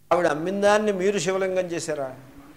ఆవిడ అమ్మిన దాన్ని మీరు శివలింగం చేశారా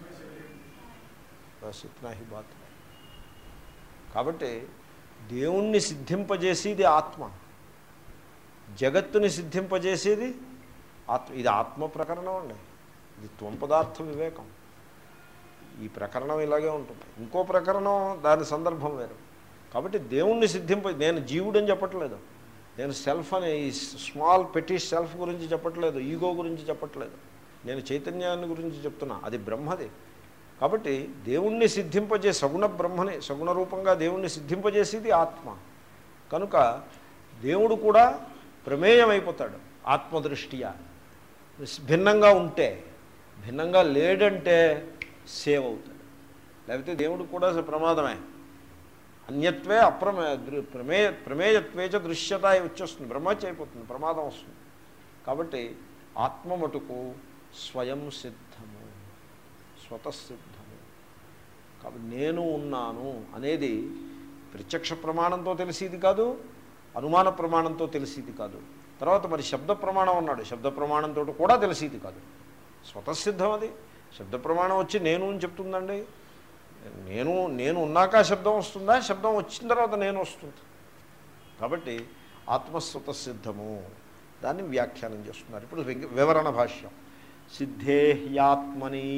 బస్ ఇట్నా హీ బాత్ కాబట్టి దేవుణ్ణి సిద్ధింపజేసేది ఆత్మ జగత్తుని సిద్ధింపజేసేది ఆత్మ ఇది ఆత్మ ప్రకరణం అండి ఇది త్వం పదార్థ వివేకం ఈ ప్రకరణం ఇలాగే ఉంటుంది ఇంకో ప్రకరణం దాని సందర్భం వేరు కాబట్టి దేవుణ్ణి సిద్ధింప నేను జీవుడని చెప్పట్లేదు నేను సెల్ఫ్ అని ఈ స్మాల్ పెట్టి సెల్ఫ్ గురించి చెప్పట్లేదు ఈగో గురించి చెప్పట్లేదు నేను చైతన్యాన్ని గురించి చెప్తున్నా అది బ్రహ్మది కాబట్టి దేవుణ్ణి సిద్ధింపజే సగుణ బ్రహ్మని సగుణ రూపంగా దేవుణ్ణి సిద్ధింపజేసేది ఆత్మ కనుక దేవుడు కూడా ప్రమేయం అయిపోతాడు ఆత్మదృష్ట్యా భిన్నంగా ఉంటే భిన్నంగా లేడంటే సేవ్ అవుతాడు లేకపోతే దేవుడు కూడా ప్రమాదమే అన్యత్వే అప్రమే దృ- ప్రమేయ ప్రమేయత్వేచ దృశ్యత వచ్చేస్తుంది బ్రహ్మత్య అయిపోతుంది ప్రమాదం వస్తుంది కాబట్టి ఆత్మ మటుకు స్వయం సిద్ధము స్వతసిద్ధము కాబట్టి నేను ఉన్నాను అనేది ప్రత్యక్ష ప్రమాణంతో తెలిసేది కాదు అనుమాన ప్రమాణంతో తెలిసేది కాదు తర్వాత మరి శబ్ద ప్రమాణం ఉన్నాడు శబ్ద ప్రమాణంతో కూడా తెలిసేది కాదు స్వతసిద్ధం అది శబ్ద ప్రమాణం వచ్చి నేను అని చెప్తుందండి నేను నేను ఉన్నాక శబ్దం వస్తుందా శబ్దం వచ్చిన తర్వాత నేను వస్తుంది కాబట్టి ఆత్మస్వత సిద్ధము దాన్ని వ్యాఖ్యానం చేస్తున్నారు ఇప్పుడు వింగ- వివరణ భాష్యం సిద్ధేహ్యాత్మని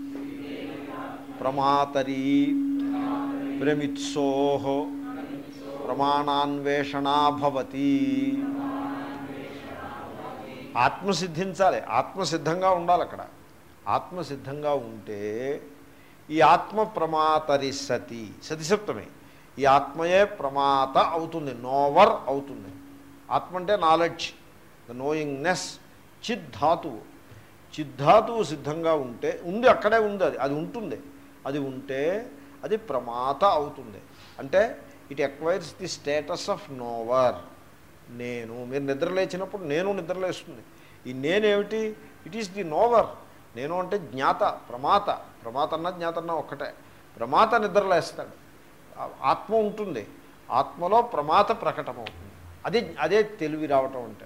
ప్రమాతరి ప్రమిత్సో ప్రమాణాన్వేషణా భవతి ఆత్మ సిద్ధించాలి ఆత్మ సిద్ధంగా ఉండాలి అక్కడ ఆత్మ సిద్ధంగా ఉంటే ఈ ఆత్మ ప్రమాతరి సతి సతిసప్తమి ఈ ఆత్మయే ప్రమాత అవుతుంది నోవర్ అవుతుంది ఆత్మ అంటే నాలెడ్జ్ ద నోయింగ్నెస్ చిద్ధాతువు చిద్ధాతువు సిద్ధంగా ఉంటే ఉంది అక్కడే ఉంది అది అది ఉంటుంది అది ఉంటే అది ప్రమాత అవుతుంది అంటే it acquires the status of knower నేను మీరు నిద్రలేచినప్పుడు నేను నిద్రలేస్తుంది ఈ నేనేమిటి ఇట్ ఈస్ ది నోవర్ నేను అంటే జ్ఞాత ప్రమాత ప్రమాత అన్న జ్ఞాత అన్న ఒక్కటే ప్రమాత నిద్రలేస్తాడు ఆ- ఆత్మ ఉంటుంది ఆత్మలో ప్రమాత ప్రకటమవుతుంది అదే అదే తెలివి రావటం అంటే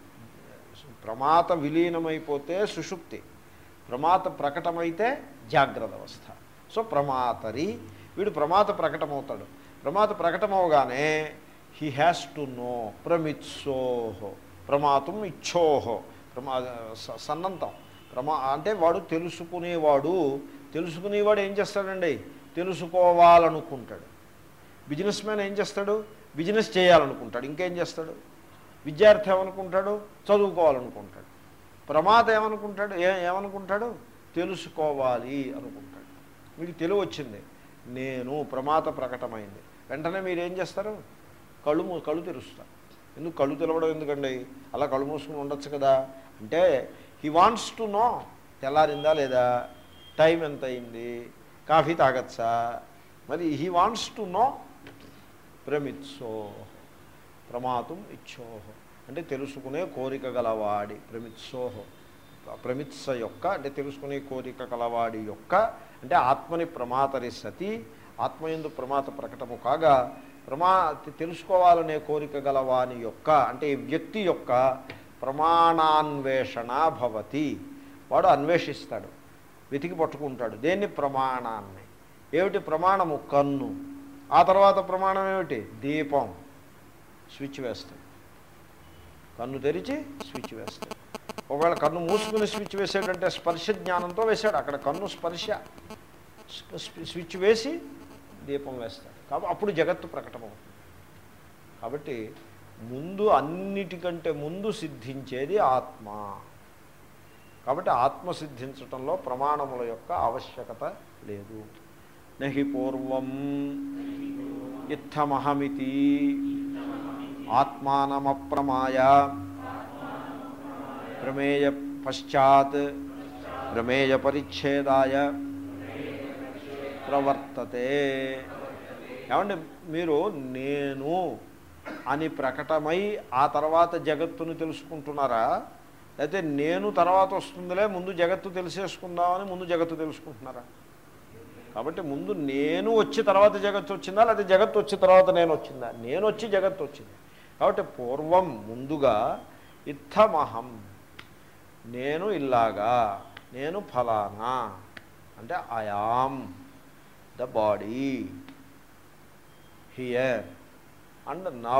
ప్రమాత విలీనమైపోతే సుషుప్తి ప్రమాత ప్రకటమైతే జాగ్రత్త అవస్థ సో ప్రమాతరి వీడు ప్రమాత ప్రకటమవుతాడు ప్రమాత ప్రకటమవగానే హీ హ్యాస్ టు నో ప్రమిత్సోహో ప్రమాతం ఇచ్చోహో ప్రమా స- సన్నంతం ప్రమా అంటే వాడు తెలుసుకునేవాడు తెలుసుకునేవాడు ఏం చేస్తాడండి తెలుసుకోవాలనుకుంటాడు బిజినెస్ మ్యాన్ ఏం చేస్తాడు బిజినెస్ చేయాలనుకుంటాడు ఇంకేం చేస్తాడు విద్యార్థి ఏమనుకుంటాడు చదువుకోవాలనుకుంటాడు ప్రమాద ఏమనుకుంటాడు ఏ ఏమనుకుంటాడు తెలుసుకోవాలి అనుకుంటాడు మీకు తెలివి వచ్చింది నేను ప్రమాద ప్రకటమైంది వెంటనే మీరు ఏం చేస్తారు కళ్ళు మూ- కళ్ళు తెరుస్తారు ఎందుకు కళ్ళు తెలవడం ఎందుకండి అలా కళ్ళు మూసుకుని ఉండొచ్చు కదా అంటే హీ వాంట్స్ టు నో తెల్లారిందా లేదా టైం ఎంత అయింది కాఫీ తాగచ్చా మరి హీ వాంట్స్ టు నో ప్రమిత్సో ప్రమాతం ఇచ్చోహ అంటే తెలుసుకునే కోరిక గలవాడి ప్రమిత్సోహ ప్రమిత్స యొక్క అంటే తెలుసుకునే కోరిక గలవాడి యొక్క అంటే ఆత్మని ప్రమాతరి సతి ఆత్మయందు ప్రమాత ప్రకటము కాగా ప్రమా తెలుసుకోవాలనే కోరిక గలవాని యొక్క అంటే ఈ వ్యక్తి యొక్క ప్రమాణాన్వేషణ భవతి వాడు అన్వేషిస్తాడు వెతికి పట్టుకుంటాడు దేన్ని ప్రమాణాన్ని ఏమిటి ప్రమాణము కన్ను ఆ తర్వాత ప్రమాణం ఏమిటి దీపం స్విచ్ వేస్తాడు కన్ను తెరిచి స్విచ్ వేస్తాడు ఒకవేళ కన్ను మూసుకుని స్విచ్ వేసాడంటే స్పర్శ జ్ఞానంతో వేశాడు అక్కడ కన్ను స్పర్శ స్ప- స్విచ్ వేసి దీపం వేస్తాడు కాబట్టి అప్పుడు జగత్తు ప్రకటమవుతుంది కాబట్టి ముందు అన్నిటికంటే ముందు సిద్ధించేది ఆత్మ కాబట్టి ఆత్మ సిద్ధించటంలో ప్రమాణముల యొక్క ఆవశ్యకత లేదు నహి పూర్వం ఇత్తమహమితి ఆత్మానమప్రమాయ ప్రమేయ పశ్చాత్ ప్రమేయ పరిచ్ఛేదాయ ప్రవర్తతే ఏమంటే మీరు నేను అని ప్రకటమై ఆ తర్వాత జగత్తును తెలుసుకుంటున్నారా లేకపోతే నేను తర్వాత వస్తుందిలే ముందు జగత్తు తెలిసేసుకుందామని ముందు జగత్తు తెలుసుకుంటున్నారా కాబట్టి ముందు నేను వచ్చి తర్వాత జగత్తు వచ్చిందా లేకపోతే జగత్తు వచ్చిన తర్వాత నేను వచ్చిందా నేను వచ్చి జగత్తు వచ్చింది కాబట్టి పూర్వం ముందుగా ఇత్తమహం నేను ఇల్లాగా నేను ఫలానా అంటే I am the body here and now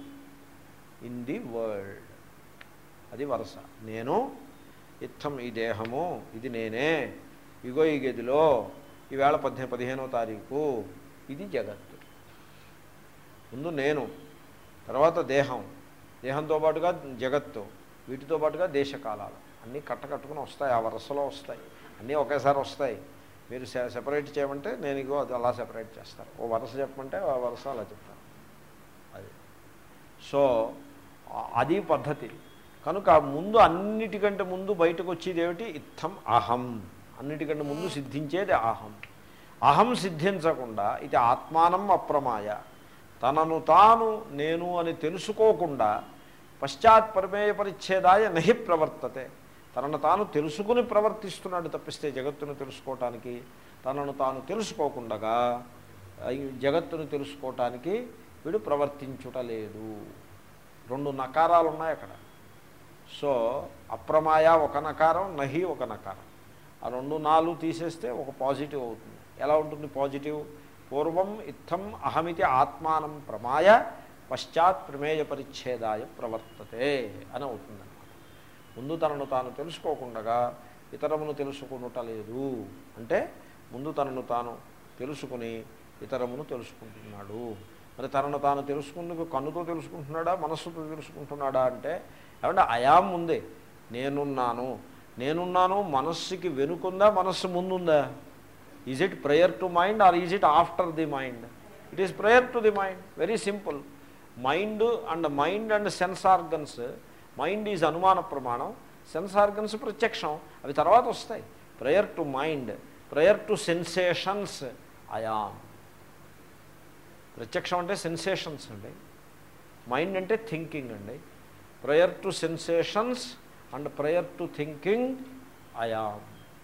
in the world అది వరుస నేను ఇత్తం ఈ దేహము ఇది నేనే ఇగో ఈ గదిలో ఈవేళ పద్దె పదిహేనో తారీఖు ఇది జగత్తు ముందు నేను తర్వాత దేహం దేహంతో పాటుగా జగత్తు వీటితో పాటుగా దేశకాలాలు అన్నీ కట్టకట్టుకుని వస్తాయి ఆ వరుసలో వస్తాయి అన్నీ ఒకేసారి వస్తాయి మీరు సె- సెపరేట్ చేయమంటే నేను ఇగో అది అలా సెపరేట్ చేస్తారు ఓ వరుస చెప్పమంటే ఆ వరుస అలా చెప్తాను అది సో ఆ- అది పద్ధతి కనుక ముందు అన్నిటికంటే ముందు బయటకు వచ్చేది ఏమిటి ఇత్తం అహం అన్నిటికంటే ముందు సిద్ధించేది అహం అహం సిద్ధించకుండా ఇది ఆత్మానం అప్రమాయ తనను తాను నేను అని తెలుసుకోకుండా పశ్చాత్ పరిమేయ పరిచ్ఛేదాయ నహి ప్రవర్తతే తనను తాను తెలుసుకుని ప్రవర్తిస్తున్నాడు తప్పిస్తే జగత్తును తెలుసుకోవటానికి తనను తాను తెలుసుకోకుండా ఈ జగత్తును తెలుసుకోవటానికి వీడు ప్రవర్తించుటలేదు రెండు నకారాలు ఉన్నాయి అక్కడ సో అప్రమాయ ఒక నకారం నహి ఒక నకారం ఆ రెండు నాలుగు తీసేస్తే ఒక పాజిటివ్ అవుతుంది ఎలా ఉంటుంది పాజిటివ్ పూర్వం ఇత్థం అహమితి ఆత్మానం ప్రమాయ పశ్చాత్ ప్రమేయ పరిచ్ఛేదాయ ప్రవర్తతే అని అవుతుందన్నమాట ముందు తనను తాను తెలుసుకోకుండా ఇతరమును తెలుసుకునుట లేదు అంటే ముందు తనను తాను తెలుసుకుని ఇతరమును తెలుసుకుంటున్నాడు మరి తనను తాను తెలుసుకుందుకు కన్నుతో తెలుసుకుంటున్నాడా మనస్సుతో తెలుసుకుంటున్నాడా అంటే ఏమంటే అయాం ఉంది నేనున్నాను నేనున్నాను మనస్సుకి వెనుకుందా మనస్సు ముందుందా is it prior to mind or is it after the mind it is prior to the mind very simple mind and mind and sense organs mind is అనుమాన ప్రమాణం సెన్స్ ఆర్గన్స్ ప్రత్యక్షం అవి తర్వాత వస్తాయి prior to mind prior to sensations I am ప్రత్యక్షం అంటే sensations అండి mind అంటే థింకింగ్ అండి prior to sensations and prior to thinking I am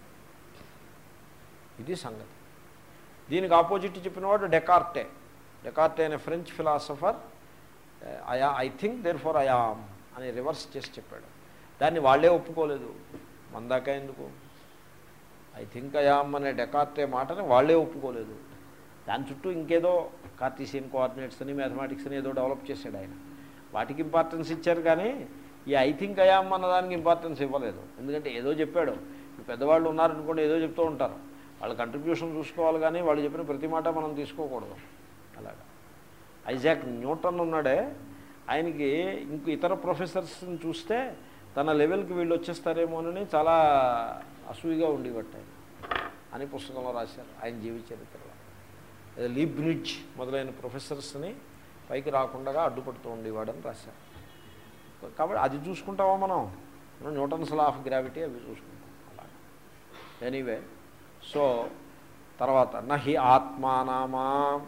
ఇది సంగతి దీనికి ఆపోజిట్ చెప్పినవాడు డెకార్టే డెకార్టే అనే ఫ్రెంచ్ ఫిలాసఫర్ అయా I think therefore I am అని రివర్స్ చేసి చెప్పాడు దాన్ని వాళ్ళే ఒప్పుకోలేదు మందాక ఎందుకు ఐ థింక్ అయామ్ అనే డెకార్టే మాటని వాళ్ళే ఒప్పుకోలేదు దాని చుట్టూ ఇంకేదో కార్టీసియన్ కోఆర్డినేట్స్ అని మ్యాథమెటిక్స్ అని ఏదో డెవలప్ చేశాడు ఆయన వాటికి ఇంపార్టెన్స్ ఇచ్చారు కానీ ఈ ఐ థింక్ అయామ్ అన్న దానికి ఇంపార్టెన్స్ ఇవ్వలేదు ఎందుకంటే ఏదో చెప్పాడు ఇప్పుడు పెద్దవాళ్ళు ఉన్నారనుకోండి ఏదో చెప్తూ ఉంటారు వాళ్ళ కంట్రిబ్యూషన్ చూసుకోవాలి కానీ వాళ్ళు చెప్పిన ప్రతి మాట మనం తీసుకోకూడదు అలాగా ఐజాక్ న్యూటన్ ఉన్నాడే ఆయనకి ఇంక ఇతర ప్రొఫెసర్స్ని చూస్తే తన లెవెల్కి వీళ్ళు వచ్చేస్తారేమోనని చాలా అసూయిగా ఉండేవట్టు ఆయన అని పుస్తకంలో రాశారు ఆయన జీవిత చరిత్రలో ఏదో లీబ్రిడ్జ్ మొదలైన ప్రొఫెసర్స్ని పైకి రాకుండా అడ్డుపడుతూ ఉండేవాడని రాశారు కాబట్టి అది చూసుకుంటామా మనం మనం న్యూటన్స్ లా ఆఫ్ గ్రావిటీ అవి చూసుకుంటాం అలా ఎనీవే సో తర్వాత నహి ఆత్మానామా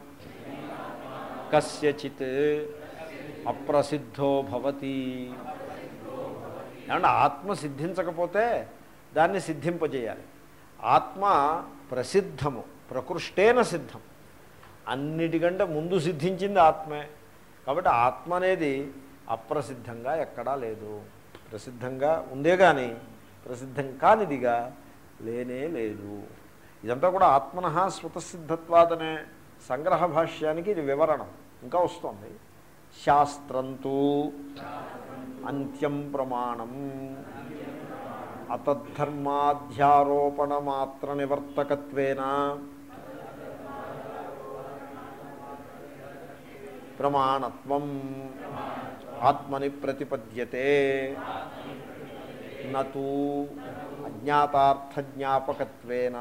కస్యచిత్ అప్రసిద్ధో భవతి ఏమంటే ఆత్మ సిద్ధించకపోతే దాన్ని సిద్ధింపజేయాలి ఆత్మ ప్రసిద్ధము ప్రకృష్టేన సిద్ధం అన్నిటికంటే ముందు సిద్ధించింది ఆత్మే కాబట్టి ఆత్మ అనేది అప్రసిద్ధంగా ఎక్కడా లేదు ప్రసిద్ధంగా ఉందే కానీ ప్రసిద్ధం కానిదిగా లేనే లేదు ఇదంతా కూడా ఆత్మన స్వతసిద్ధత్వాదనే సంగ్రహ భాష్యానికి ఇది వివరణం ఇంకా వస్తుంది శాస్త్రంతో అంత్యం ప్రమాణం అతద్ధర్మాధ్యారోపణ మాత్ర నివర్తకత్వేన ప్రమాణత్వం ఆత్మని ప్రతిపద్యతే నూ అజ్ఞాతార్థజ్ఞాపకత్వేన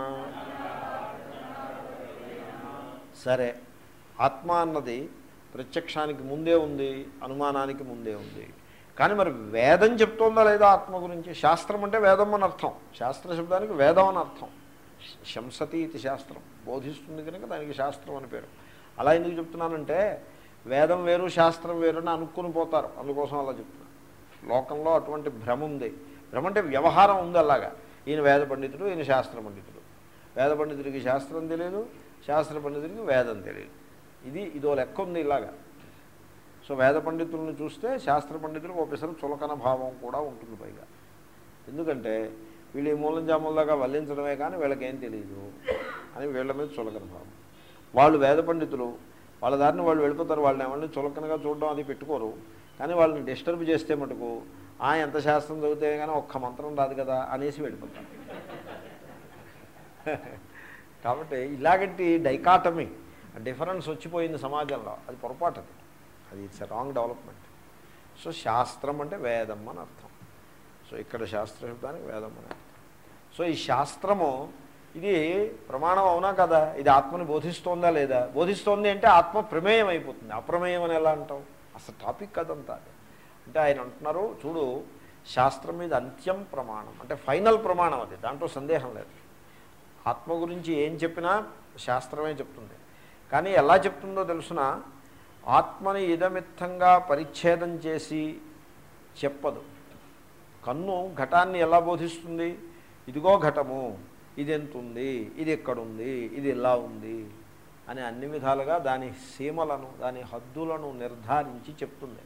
సరే ఆత్మ అన్నది ప్రత్యక్షానికి ముందే ఉంది అనుమానానికి ముందే ఉంది కానీ మరి వేదం చెప్తోందా లేదా ఆత్మ గురించి శాస్త్రం అంటే వేదం అని అర్థం శాస్త్ర శబ్దానికి వేదం అని అర్థం శంసతి ఇది శాస్త్రం బోధిస్తుంది కనుక దానికి శాస్త్రం అని పేరు అలా ఎందుకు చెప్తున్నానంటే వేదం వేరు శాస్త్రం వేరు అని అనుకుని పోతారు అందుకోసం అలా చెప్తున్నాను లోకంలో అటువంటి భ్రమ ఉంది భ్రమ అంటే వ్యవహారం ఉంది అలాగా ఈయన వేద పండితుడు ఈయన శాస్త్ర పండితుడు వేద పండితుడికి శాస్త్రం తెలియదు శాస్త్ర పండితుడికి వేదం తెలియదు ఇది ఇదో లెక్క ఉంది ఇలాగా సో వేద పండితులను చూస్తే శాస్త్ర పండితులకు ఒక పిసరు చులకన భావం కూడా ఉంటుంది పైగా ఎందుకంటే వీళ్ళు ఈ మూలం జాముల్లాగా వల్లించడమే కానీ వీళ్ళకేం తెలియదు అని వీళ్ళ మీద చులకన భావం వాళ్ళు వేద పండితులు వాళ్ళ దారిని వాళ్ళు వెళ్ళిపోతారు వాళ్ళని ఏమన్నా చులకనగా చూడడం అది పెట్టుకోరు కానీ వాళ్ళని డిస్టర్బ్ చేస్తే మటుకు ఆ ఎంత శాస్త్రం చదివితే కానీ ఒక్క మంత్రం రాదు కదా అనేసి వెళ్ళిపోతారు కాబట్టి ఇలాగంటి డైకాటమీ డిఫరెన్స్ వచ్చిపోయింది సమాజంలో అది పొరపాటు అది అది it's a wrong development so శాస్త్రం అంటే వేదం అని అర్థం సో ఇక్కడ శాస్త్ర శబ్దానికి వేదం అని అర్థం సో ఈ శాస్త్రము ఇది ప్రమాణం అవునా కదా ఇది ఆత్మని బోధిస్తోందా లేదా బోధిస్తోంది అంటే ఆత్మ ప్రమేయం అయిపోతుంది అప్రమేయం అని ఎలా అంటాం అసలు టాపిక్ కదంతా అది అంటే ఆయన అంటున్నారు చూడు శాస్త్రం మీద అంత్యం ప్రమాణం అంటే ఫైనల్ ప్రమాణం అది దాంట్లో సందేహం లేదు ఆత్మ గురించి ఏం చెప్పినా శాస్త్రమే చెప్తుంది కానీ ఎలా చెప్తుందో తెలుసిన ఆత్మని ఇదమిత్తంగా పరిచ్ఛేదం చేసి చెప్పదు కన్ను ఘటాన్ని ఎలా బోధిస్తుంది ఇదిగో ఘటము ఇది ఎంత ఉంది ఇది ఎక్కడుంది ఇది ఎలా ఉంది అని అన్ని విధాలుగా దాని సీమలను దాని హద్దులను నిర్ధారించి చెప్తుంది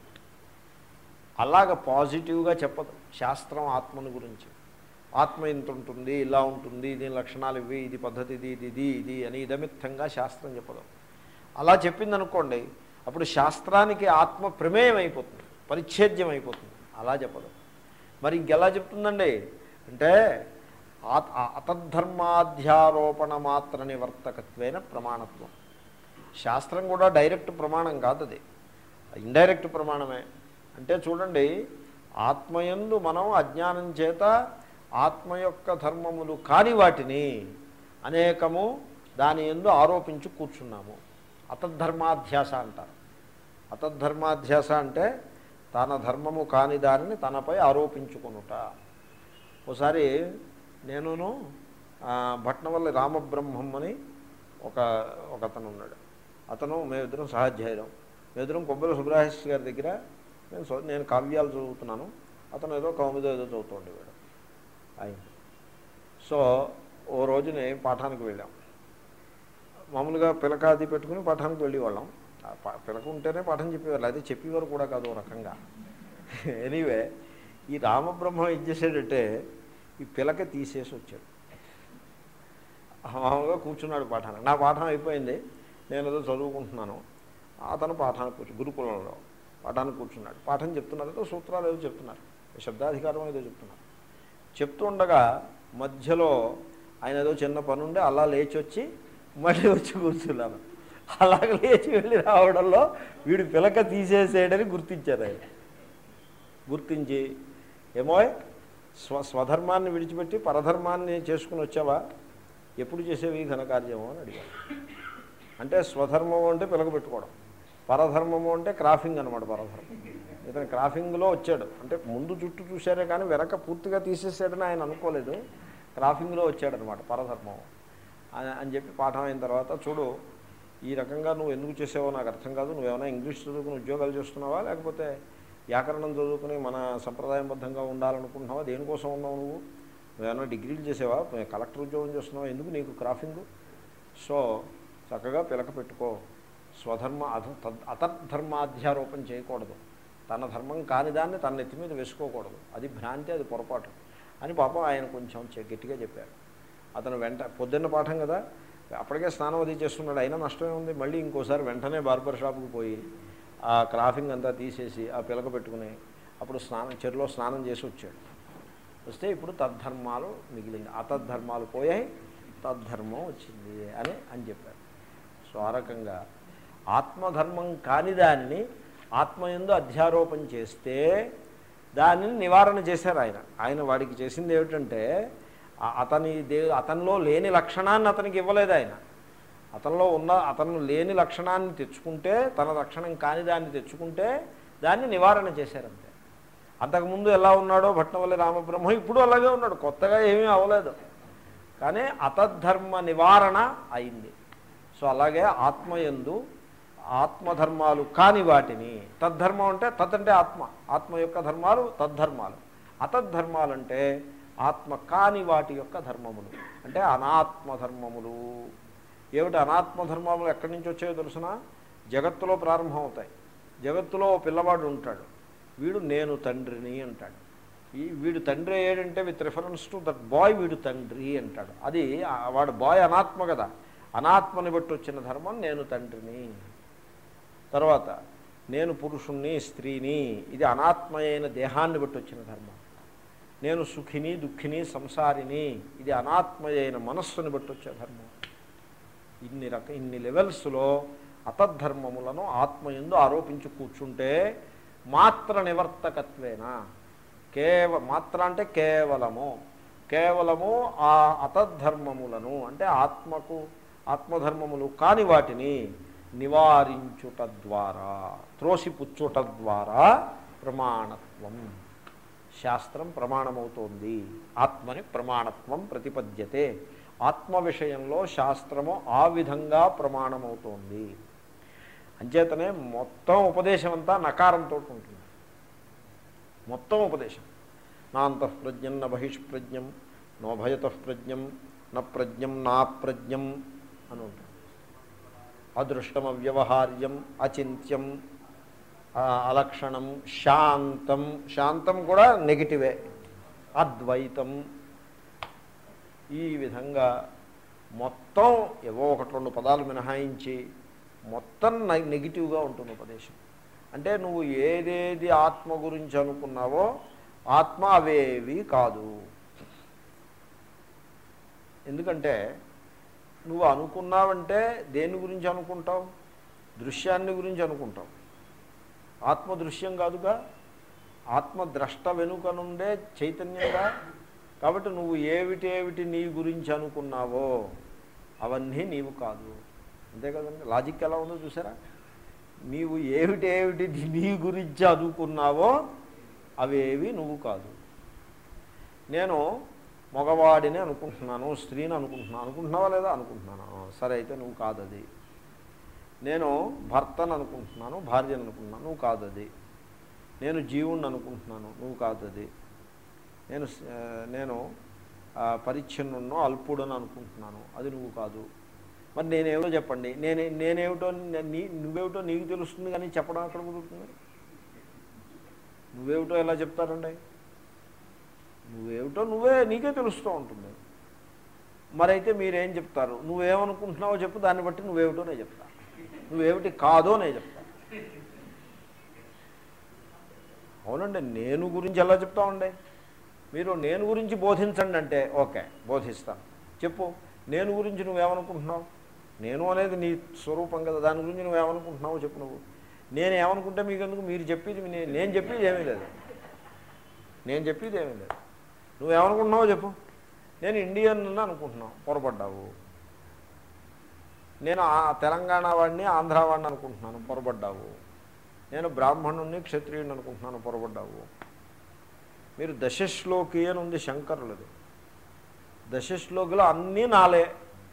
అలాగ పాజిటివ్గా చెప్పదు శాస్త్రం ఆత్మని గురించి ఆత్మ ఇంత ఉంటుంది ఇలా ఉంటుంది దీని లక్షణాలు ఇవి ఇది పద్ధతి ఇది ఇది ఇది ఇది అని ఇదమిత్తంగా శాస్త్రం చెప్పదు అలా చెప్పిందనుకోండి అప్పుడు శాస్త్రానికి ఆత్మ ప్రమేయం అయిపోతుంది పరిచ్ఛేద్యం అయిపోతుంది అలా చెప్పదు మరి ఇంకెలా చెప్తుందండి అంటే ఆత్- ఆ- అతద్ధర్మాధ్యారోపణ మాత్ర నివర్తకత్వైన ప్రమాణత్వం శాస్త్రం కూడా డైరెక్ట్ ప్రమాణం కాదు అది ఇండైరెక్ట్ ప్రమాణమే అంటే చూడండి ఆత్మయందు మనం అజ్ఞానం చేత ఆత్మ యొక్క ధర్మములు కాని వాటిని అనేకము దాని ఎందు ఆరోపించి కూర్చున్నాము అతద్ధర్మాధ్యాస అంటారు అతద్ధర్మాధ్యాస అంటే తన ధర్మము కాని దానిని తనపై ఆరోపించుకొనుట ఒకసారి నేనును ఆ, భట్నవల్లి రామబ్రహ్మం అని ఒక ఒక అతను ఉన్నాడు అతను మేమిద్దరం సహాధ్యాయులం మేమిద్దరం కొబ్బరి సుబ్రహేష్ గారి దగ్గర నేను చదువు- నేను కావ్యాలు చదువుతున్నాను అతను ఏదో కౌముదో ఏదో చదువుతూ ఉండేవాడు ఆయన సో ఓ రోజుని పాఠానికి వెళ్ళాం మామూలుగా పిలక అది పెట్టుకుని పాఠానికి వెళ్ళేవాళ్ళం ఆ ప- పిలక ఉంటేనే పాఠం చెప్పేవారు అది చెప్పేవారు కూడా కాదు ఓ రకంగా ఎనీవే ఈ రామబ్రహ్మ ఏం చేశాడంటే ఈ పిలక తీసేసి వచ్చాడు మామూలుగా కూర్చున్నాడు పాఠానికి నా పాఠం అయిపోయింది నేను ఏదో చదువుకుంటున్నాను అతను పాఠానికి కూర్చు గురుకులంలో పాఠానికి కూర్చున్నాడు పాఠం చెప్తున్నారు ఏదో సూత్రాలు ఏదో చెప్తున్నారు శబ్దాధికారం ఏదో చెప్తున్నారు చెప్తుండగా మధ్యలో ఆయన ఏదో చిన్న పని ఉండే అలా లేచి వచ్చి మళ్ళీ వచ్చి కూర్చున్నాను అలాగ లేచి వెళ్ళి రావడంలో వీడు పిలక తీసేసేయడని గుర్తించారు ఆయన గుర్తించి ఏమో స్వ స్వధర్మాన్ని విడిచిపెట్టి పరధర్మాన్ని చేసుకుని వచ్చావా ఎప్పుడు చేసేవి ఈ ఘనకార్యము అని అడిగారు అంటే స్వధర్మము అంటే పిలకబెట్టుకోవడం పరధర్మము అంటే క్రాఫింగ్ అనమాట పరధర్మం ఇతను క్రాఫింగ్లో వచ్చాడు అంటే ముందు చుట్టూ చూశారే కానీ వెనక పూర్తిగా తీసేసాడని ఆయన అనుకోలేదు క్రాఫింగ్లో వచ్చాడనమాట పరధర్మం అని అని చెప్పి పాఠం అయిన తర్వాత చూడు ఈ రకంగా నువ్వు ఎందుకు చేసావో నాకు అర్థం కాదు నువ్వేమైనా ఇంగ్లీష్ చదువుకుని ఉద్యోగాలు చేస్తున్నావా లేకపోతే వ్యాకరణం చదువుకుని మన సంప్రదాయబద్ధంగా ఉండాలనుకుంటున్నావా దేనికోసం ఉన్నావు నువ్వు నువ్వేమైనా డిగ్రీలు చేసావా కలెక్టర్ ఉద్యోగం చేస్తున్నావా ఎందుకు నీకు క్రాఫింగ్ సో చక్కగా పిలక పెట్టుకో స్వధర్మ అధ తద్ అతద్ధర్మాధ్యారోపణ చేయకూడదు తన ధర్మం కాని దాన్ని తన నెత్తి మీద వేసుకోకూడదు అది భ్రాంతి అది పొరపాటు అని పాపం ఆయన కొంచెం చె- గట్టిగా చెప్పారు అతను వెంట పొద్దున్న పాఠం కదా అప్పటికే స్నానం అది చేస్తున్నాడు అయినా నష్టమే ఉంది మళ్ళీ ఇంకోసారి వెంటనే బార్బర్ షాప్కి పోయి ఆ క్రాఫింగ్ అంతా తీసేసి ఆ పిలక పెట్టుకుని అప్పుడు స్నానం చెరులో స్నానం చేసి వచ్చాడు వస్తే ఇప్పుడు తద్ధర్మాలు మిగిలింది అతద్ధర్మాలు పోయాయి తద్ధర్మం వచ్చింది అని అని చెప్పారు సో ఆ రకంగా ఆత్మధర్మం కాని దానిని ఆత్మయందు అధ్యారోపణ చేస్తే దానిని నివారణ చేశారు ఆయన ఆయన వాడికి చేసింది ఏమిటంటే ఆ- అతని దే అతనిలో లేని లక్షణాన్ని అతనికి ఇవ్వలేదు ఆయన అతనిలో ఉన్న అతను లేని లక్షణాన్ని తెచ్చుకుంటే తన లక్షణం కాని దాన్ని తెచ్చుకుంటే దాన్ని నివారణ చేశారంతే అంతకుముందు ఎలా ఉన్నాడో భట్నవల్లి రామబ్రహ్మ ఇప్పుడు అలాగే ఉన్నాడు కొత్తగా ఏమీ అవ్వలేదు కానీ అతద్ధర్మ నివారణ అయింది సో అలాగే ఆత్మయందు ఆత్మధర్మాలు కాని వాటిని తద్ధర్మం అంటే తత్ అంటే ఆత్మ ఆత్మ యొక్క ధర్మాలు తద్ధర్మాలు అతద్ధర్మాలు అంటే ఆత్మ కాని వాటి యొక్క ధర్మములు అంటే అనాత్మ ధర్మములు ఏమిటి అనాత్మ ధర్మములు ఎక్కడి నుంచి వచ్చాయో తెలుసిన జగత్తులో ప్రారంభం అవుతాయి జగత్తులో ఓ పిల్లవాడు ఉంటాడు వీడు నేను తండ్రిని అంటాడు ఈ వీడు తండ్రి అయ్యాడంటే with reference to that boy వీడు తండ్రి అంటాడు అది ఆ వాడు బాయ్ అనాత్మ కదా అనాత్మని బట్టి వచ్చిన ధర్మం నేను తండ్రిని తర్వాత నేను పురుషుణ్ణి స్త్రీని ఇది అనాత్మ అయిన దేహాన్ని బట్టి వచ్చిన ధర్మం నేను సుఖిని దుఃఖిని సంసారిని ఇది అనాత్మ అయిన మనస్సుని బట్టి వచ్చే ధర్మం ఇన్ని రక ఇన్ని లెవెల్స్లో అతద్ధర్మములను ఆత్మయందు ఆరోపించి కూర్చుంటే మాత్ర నివర్తకత్వేన కేవ మాత్ర అంటే కేవలము కేవలము ఆ అతద్ధర్మములను అంటే ఆత్మకు ఆత్మధర్మములు కాని వాటిని నివారించుట ద్వారా త్రోసిపుచ్చుట ద్వారా ప్రమాణత్వం శాస్త్రం ప్రమాణమవుతోంది ఆత్మని ప్రమాణత్వం ప్రతిపద్యతే ఆత్మ విషయంలో శాస్త్రము ఆ విధంగా ప్రమాణమవుతోంది అంచేతనే మొత్తం ఉపదేశం అంతా నకారంతో ఉంటుంది మొత్తం ఉపదేశం నా అంతఃప్రజ్ఞం న బహిష్ప్రజ్ఞం నో భయత ప్రజ్ఞం న ప్రజ్ఞం నా ప్రజ్ఞం అని ఉంటుంది అదృష్టం అవ్యవహార్యం అచింత్యం ఆ, అలక్షణం శాంతం శాంతం కూడా నెగిటివే అద్వైతం ఈ విధంగా మొత్తం ఏవో ఒకటి రెండు పదాలు మినహాయించి మొత్తం నె- నెగిటివ్గా ఉంటుంది ఉపదేశం అంటే నువ్వు ఏదేది ఆత్మ గురించి అనుకున్నావో ఆత్మ అవేవి కాదు ఎందుకంటే నువ్వు అనుకున్నావంటే దేని గురించి అనుకుంటావు దృశ్యాన్ని గురించి అనుకుంటావు ఆత్మ దృశ్యం కాదుగా ఆత్మ ద్రష్ట వెనుకనుండే చైతన్యంగా కాబట్టి నువ్వు ఏమిటేమిటి నీ గురించి అనుకున్నావో అవన్నీ నీవు కాదు అంతే కదండి లాజిక్ ఎలా ఉందో చూసారా నీవు ఏమిటేమిటి నీ గురించి అనుకున్నావో అవేవి నువ్వు కాదు నేను మగవాడిని అనుకుంటున్నాను స్త్రీని అనుకుంటున్నాను అనుకుంటున్నావా లేదా అనుకుంటున్నాను ఆ, సరే అయితే నువ్వు కాదు అది నేను భర్తను అనుకుంటున్నాను భార్యను అనుకుంటున్నాను నువ్వు కాదు అది నేను జీవుణ్ణి అనుకుంటున్నాను నువ్వు కాదు అది నేను స- ఆ, నేను ఆ, పరిచ్ఛిన్నున్నో అల్పుడని అనుకుంటున్నాను అది నువ్వు కాదు మరి నేనేమిటో చెప్పండి నేనే నేనేమిటో నే- నీ నువ్వేమిటో నీకు తెలుస్తుంది కానీ చెప్పడం ఎక్కడ కుదురుతుంది నువ్వేమిటో ఎలా చెప్తారండి నువ్వేమిటో నువ్వే నీకే తెలుస్తూ ఉంటుంది మరైతే మీరేం చెప్తారు నువ్వేమనుకుంటున్నావో చెప్పు దాన్ని బట్టి నువ్వేమిటో నేను చెప్తా నువ్వేమిటి కాదో నేను చెప్తా అవునండి నేను గురించి ఎలా చెప్తామండి మీరు నేను గురించి బోధించండి అంటే ఓకే బోధిస్తాను చెప్పు నేను గురించి నువ్వేమనుకుంటున్నావు నేను అనేది నీ స్వరూపం కదా దాని గురించి నువ్వేమనుకుంటున్నావో చెప్పు నువ్వు నేను ఏమనుకుంటే మీకు ఎందుకు మీరు చెప్పేది నే- నేను చెప్పేది ఏమీ లేదు నేను చెప్పేది ఏమీ లేదు నువ్వేమనుకుంటున్నావో చెప్పు నేను ఇండియన్ అని అనుకుంటున్నావు పొరపడ్డావు నేను ఆ తెలంగాణ వాడిని ఆంధ్ర వాడిని అనుకుంటున్నాను పొరపడ్డావు నేను బ్రాహ్మణుణ్ణి క్షత్రియుడిని అనుకుంటున్నాను పొరపడ్డావు మీరు దశశ్లోకి అని ఉంది శంకరులది దశశ్లోకిలో అన్నీ నాలే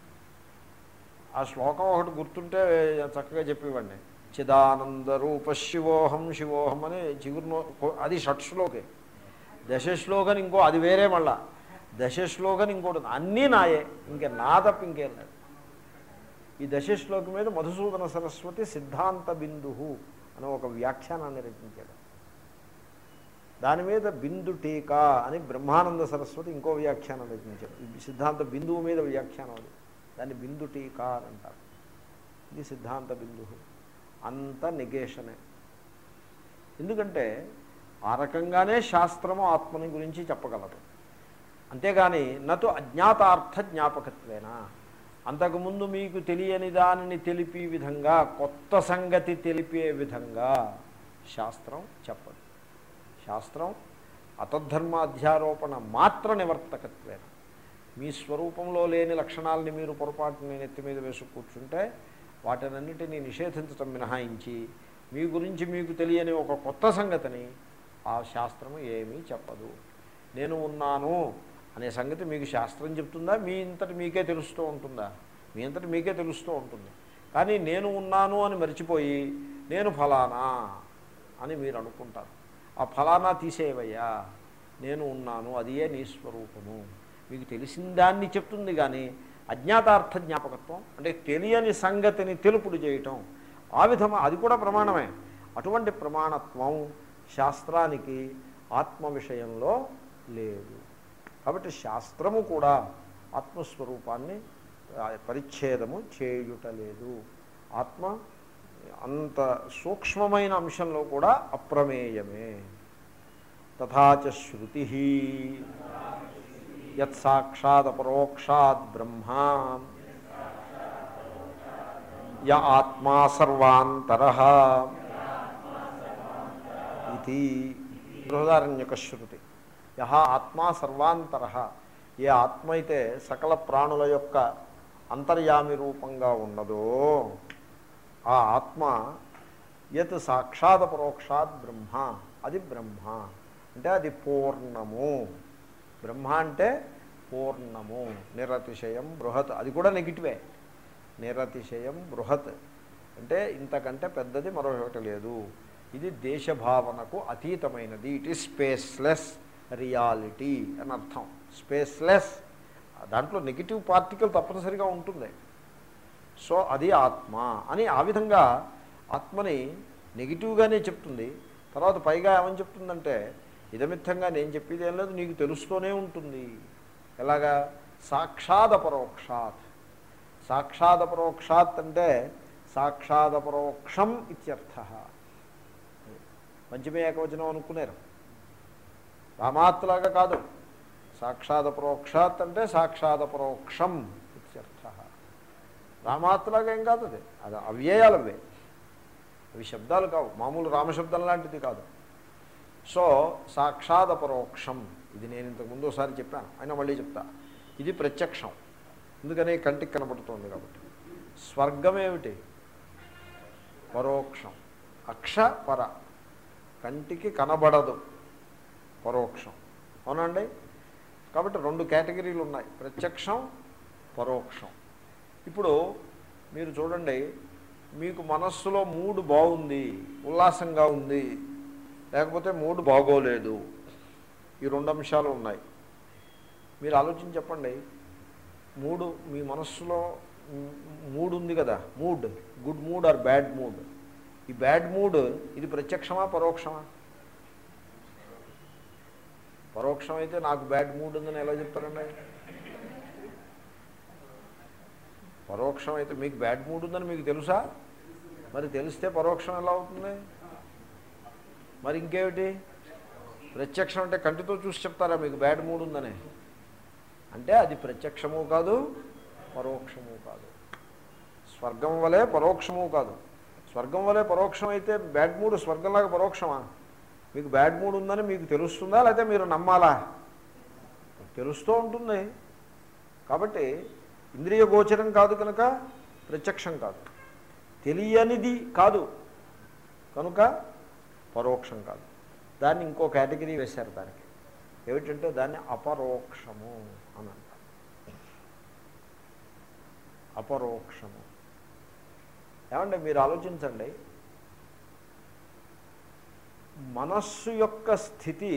ఆ శ్లోకం ఒకటి గుర్తుంటే చక్కగా చెప్పేవాడిని చిదానంద రూప శివోహం శివోహం అని చిగురునో అది షట్ శ్లోకే దశశ్లోకని ఇంకో అది వేరే మళ్ళా దశశ్లోకని ఇంకోటి ఉంది. అన్నీ నాయే ఇంకే నా తప్ప ఇంకేం లేదు ఈ దశశ్లోకం మీద మధుసూదన సరస్వతి సిద్ధాంత బిందు అని ఒక వ్యాఖ్యానాన్ని రచించాడు దాని మీద బిందు టీకా అని బ్రహ్మానంద సరస్వతి ఇంకో వ్యాఖ్యానం రచించాడు ఈ సిద్ధాంత బిందువు మీద వ్యాఖ్యానం అది దాన్ని బిందు టీకా అని అంటారు ఇది సిద్ధాంత బిందువు అంత నెగేషనే ఎందుకంటే ఆ రకంగానే శాస్త్రము ఆత్మని గురించి చెప్పగలదు అంతేగాని నటు అజ్ఞాతార్థ జ్ఞాపకత్వేనా అంతకుముందు మీకు తెలియని దానిని తెలిపే విధంగా కొత్త సంగతి తెలిపే విధంగా శాస్త్రం చెప్పదు శాస్త్రం అతద్ధర్మాధ్యారోపణ మాత్ర నివర్తకత్వేన మీ స్వరూపంలో లేని లక్షణాలని మీరు పొరపాటుని నెత్తి మీద వేసి కూర్చుంటే వాటినన్నిటినీ నిషేధించటం మినహాయించి మీ గురించి మీకు తెలియని ఒక కొత్త సంగతిని ఆ శాస్త్రము ఏమీ చెప్పదు నేను ఉన్నాను అనే సంగతి మీకు శాస్త్రం చెప్తుందా మీ ఇంతటి మీకే తెలుస్తూ ఉంటుందా మీ అంతటి మీకే తెలుస్తూ ఉంటుంది కానీ నేను ఉన్నాను అని మర్చిపోయి నేను ఫలానా అని మీరు అనుకుంటారు ఆ ఫలానా తీసేవయ్యా నేను ఉన్నాను అదియే నీ స్వరూపము మీకు తెలిసిన దాన్ని చెప్తుంది కానీ అజ్ఞాతార్థ జ్ఞాపకత్వం అంటే తెలియని సంగతిని తెలుపుడు చేయటం ఆ విధమ అది కూడా ప్రమాణమే అటువంటి ప్రమాణత్వం శాస్త్రానికి ఆత్మ విషయంలో లేదు కాబట్టి శాస్త్రము కూడా ఆత్మస్వరూపాన్ని ఆ, పరిచ్ఛేదము చేయుట లేదు ఆత్మ అంత సూక్ష్మమైన అంశంలో కూడా అప్రమేయమే తథాచ శృతి యత్సాక్షాదపరోక్షాద్ బ్రహ్మ య ఆత్మా సర్వాంతర ఇది బృహదారణ్యక శృతి యహ ఆత్మా సర్వాంతర ఏ ఆత్మ అయితే సకల ప్రాణుల యొక్క అంతర్యామి రూపంగా ఉన్నదో ఆ ఆత్మ యత్ సాక్షాత్ పరోక్షాత్ బ్రహ్మ అది బ్రహ్మ అంటే అది పూర్ణము బ్రహ్మ అంటే పూర్ణము నిరతిశయం బృహత్ అది కూడా నెగిటివే నిరతిశయం బృహత్ అంటే ఇంతకంటే పెద్దది మరొకటి లేదు ఇది దేశభావనకు అతీతమైనది ఇట్ ఈస్ స్పేస్లెస్ రియాలిటీ అని అర్థం స్పేస్లెస్ దాంట్లో నెగిటివ్ పార్టికల్ తప్పనిసరిగా ఉంటుంది సో అది ఆత్మ అని ఆ విధంగా ఆత్మని నెగిటివ్గానే చెప్తుంది తర్వాత పైగా ఏమని చెప్తుందంటే ఇదమిత్తంగా నేను చెప్పేది ఏం లేదు నీకు తెలుస్తూనే ఉంటుంది ఎలాగా సాక్షాదపరోక్షాత్ సాక్షాదపరోక్షాత్ అంటే సాక్షాదపరోక్షం ఇత్యర్థ పంచమే ఏకవచనం అనుకున్నారు రామాత్లాగా కాదు సాక్షాదపరోక్షాత్ అంటే సాక్షాదపరోక్షం ఇత్యర్థ రామాత్లాగా ఏం కాదు అది అది అవ్యయాలు అవే అవి శబ్దాలు కావు మామూలు రామశబ్దం లాంటిది కాదు సో సాక్షాదపరోక్షం ఇది నేను ఇంతకు ముందు ఒకసారి చెప్పాను అయినా మళ్ళీ చెప్తా ఇది ప్రత్యక్షం ఎందుకని కంటికి కనబడుతోంది కాబట్టి స్వర్గం ఏమిటి పరోక్షం అక్ష పర కంటికి కనబడదు పరోక్షం అవునండి కాబట్టి రెండు కేటగిరీలు ఉన్నాయి ప్రత్యక్షం పరోక్షం ఇప్పుడు మీరు చూడండి మీకు మనస్సులో మూడు బాగుంది ఉల్లాసంగా ఉంది లేకపోతే మూడు బాగోలేదు ఈ రెండు అంశాలు ఉన్నాయి మీరు ఆలోచించి చెప్పండి మూడు మీ మనస్సులో మ్, మూడ్ ఉంది కదా mood good mood or bad mood ఈ బ్యాడ్ మూడ్ ఇది ప్రత్యక్షమా పరోక్షమా పరోక్షం అయితే నాకు బ్యాడ్ మూడ్ ఉందని ఎలా చెప్తారండి పరోక్షం అయితే మీకు బ్యాడ్ మూడ్ ఉందని మీకు తెలుసా మరి తెలిస్తే పరోక్షం ఎలా అవుతుంది మరి ఇంకేమిటి ప్రత్యక్షం అంటే కంటితో చూసి చెప్తారా మీకు బ్యాడ్ మూడ్ ఉందని అంటే అది ప్రత్యక్షము కాదు పరోక్షము కాదు స్వర్గం వలె పరోక్షము కాదు స్వర్గం వలె పరోక్షం అయితే బ్యాడ్ మూడ్ స్వర్గంలాగా పరోక్షమా మీకు బ్యాడ్ మూడ్ ఉందని మీకు తెలుస్తుందా లేకపోతే మీరు నమ్మాలా తెలుస్తూ ఉంటుంది కాబట్టి ఇంద్రియ గోచరం కాదు కనుక ప్రత్యక్షం కాదు తెలియనిది కాదు కనుక పరోక్షం కాదు దాన్ని ఇంకో కేటగిరీ వేశారు దానికి ఏమిటంటే దాన్ని అపరోక్షము అని అంటారు అపరోక్షము ఏమంటే మీరు ఆలోచించండి మనస్సు యొక్క స్థితి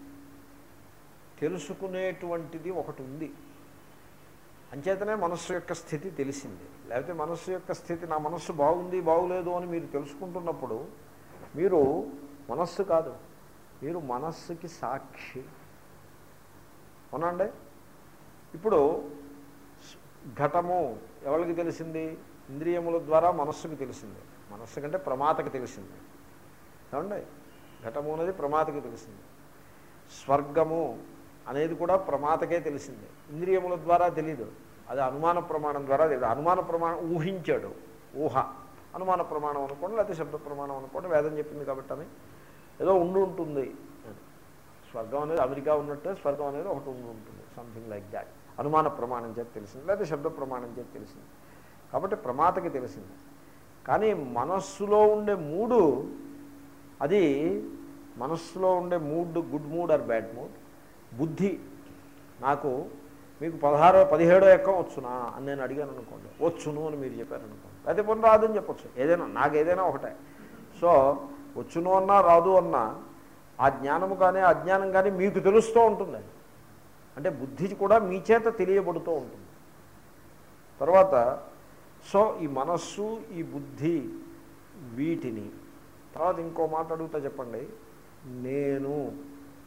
తెలుసుకునేటువంటిది ఒకటి ఉంది అంచేతనే మనస్సు యొక్క స్థితి తెలిసింది లేకపోతే మనస్సు యొక్క స్థితి నా మనస్సు బాగుంది బాగులేదు అని మీరు తెలుసుకుంటున్నప్పుడు మీరు మనస్సు కాదు మీరు మనస్సుకి సాక్షి అవునండి ఇప్పుడు స్- ఘటము ఎవరికి తెలిసింది ఇంద్రియముల ద్వారా మనస్సుకి తెలిసింది మనస్సు కంటే ప్రమాతకి తెలిసింది ఏమండి ఘటము అనేది ప్రమాతకి తెలిసింది స్వర్గము అనేది కూడా ప్రమాతకే తెలిసింది ఇంద్రియముల ద్వారా తెలీదు అది అనుమాన ప్రమాణం ద్వారా తెలియదు అనుమాన ప్రమాణం ఊహించాడు ఊహ అనుమాన ప్రమాణం అనుకోండి లేకపోతే శబ్ద ప్రమాణం అనుకోండి వేదం చెప్పింది కాబట్టి అని ఏదో ఉండి ఉంటుంది అని. స్వర్గం అనేది అమెరికా ఉన్నట్టే స్వర్గం అనేది ఒకటి ఉండి ఉంటుంది సంథింగ్ లైక్ దాట్ అనుమాన ప్రమాణం చేతి తెలిసింది లేకపోతే శబ్ద ప్రమాణం చేతి తెలిసింది కాబట్టి ప్రమాతకి తెలిసింది కానీ మనస్సులో ఉండే మూడు అది మనస్సులో ఉండే mood good mood or bad mood బుద్ధి నాకు మీకు పదహారో పదిహేడో ఎక్కం వచ్చునా అని నేను అడిగాను అనుకోండి వచ్చును అని మీరు చెప్పారనుకోండి అయితే పని రాదని చెప్పొచ్చు ఏదైనా నాకు ఏదైనా ఒకటే సో వచ్చును అన్నా రాదు అన్నా ఆ జ్ఞానము కానీ అజ్ఞానం కానీ మీకు తెలుస్తూ ఉంటుంది అంటే బుద్ధి కూడా మీ చేత తెలియబడుతూ ఉంటుంది తర్వాత సో ఈ మనస్సు ఈ బుద్ధి వీటిని తర్వాత ఇంకో మాట అడుగుతా చెప్పండి నేను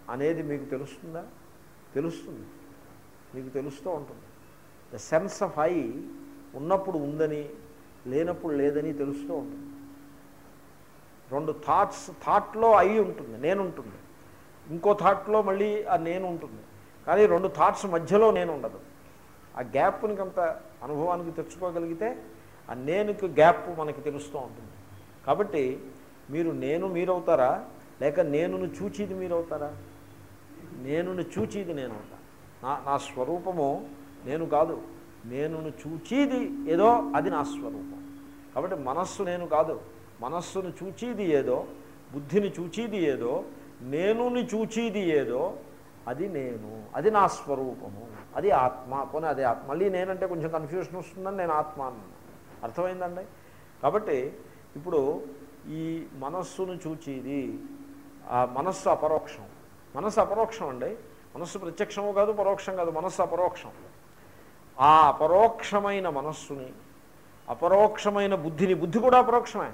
అనేది మీకు తెలుస్తుందా తెలుస్తుంది మీకు తెలుస్తూ ఉంటుంది ద సెన్స్ ఆఫ్ ఐ ఉన్నప్పుడు ఉందని లేనప్పుడు లేదని తెలుస్తూ ఉంటుంది రెండు థాట్స్ థాట్లో ఐ ఉంటుంది నేను ఉంటుంది ఇంకో థాట్లో మళ్ళీ ఆ నేను ఉంటుంది కానీ రెండు థాట్స్ మధ్యలో నేను ఉండదు ఆ గ్యాప్ని కొంత అనుభవానికి తెచ్చుకోగలిగితే ఆ నేనుకి గ్యాప్ మనకి తెలుస్తూ ఉంటుంది కాబట్టి మీరు నేను మీరవుతారా లేక నేనును చూచిది మీరవుతారా నేనును చూచిది నేను అవుతా నా నా స్వరూపము నేను కాదు నేనును చూచిది ఏదో అది నా స్వరూపం కాబట్టి మనస్సు నేను కాదు మనస్సును చూచిది ఏదో బుద్ధిని చూచిది ఏదో నేనుని చూచిది ఏదో అది నేను అది నా స్వరూపము అది ఆత్మ పోనీ అదే ఆత్మ మళ్ళీ నేనంటే కొంచెం కన్ఫ్యూషన్ వస్తుందని నేను ఆత్మ అన్నాను అర్థమైందండి కాబట్టి ఇప్పుడు ఈ మనస్సును చూచేది ఆ మనస్సు అపరోక్షం మనస్సు అపరోక్షం అండి మనస్సు ప్రత్యక్షము కాదు పరోక్షం కాదు మనస్సు అపరోక్షం ఆ అపరోక్షమైన మనస్సుని అపరోక్షమైన బుద్ధిని బుద్ధి కూడా అపరోక్షమే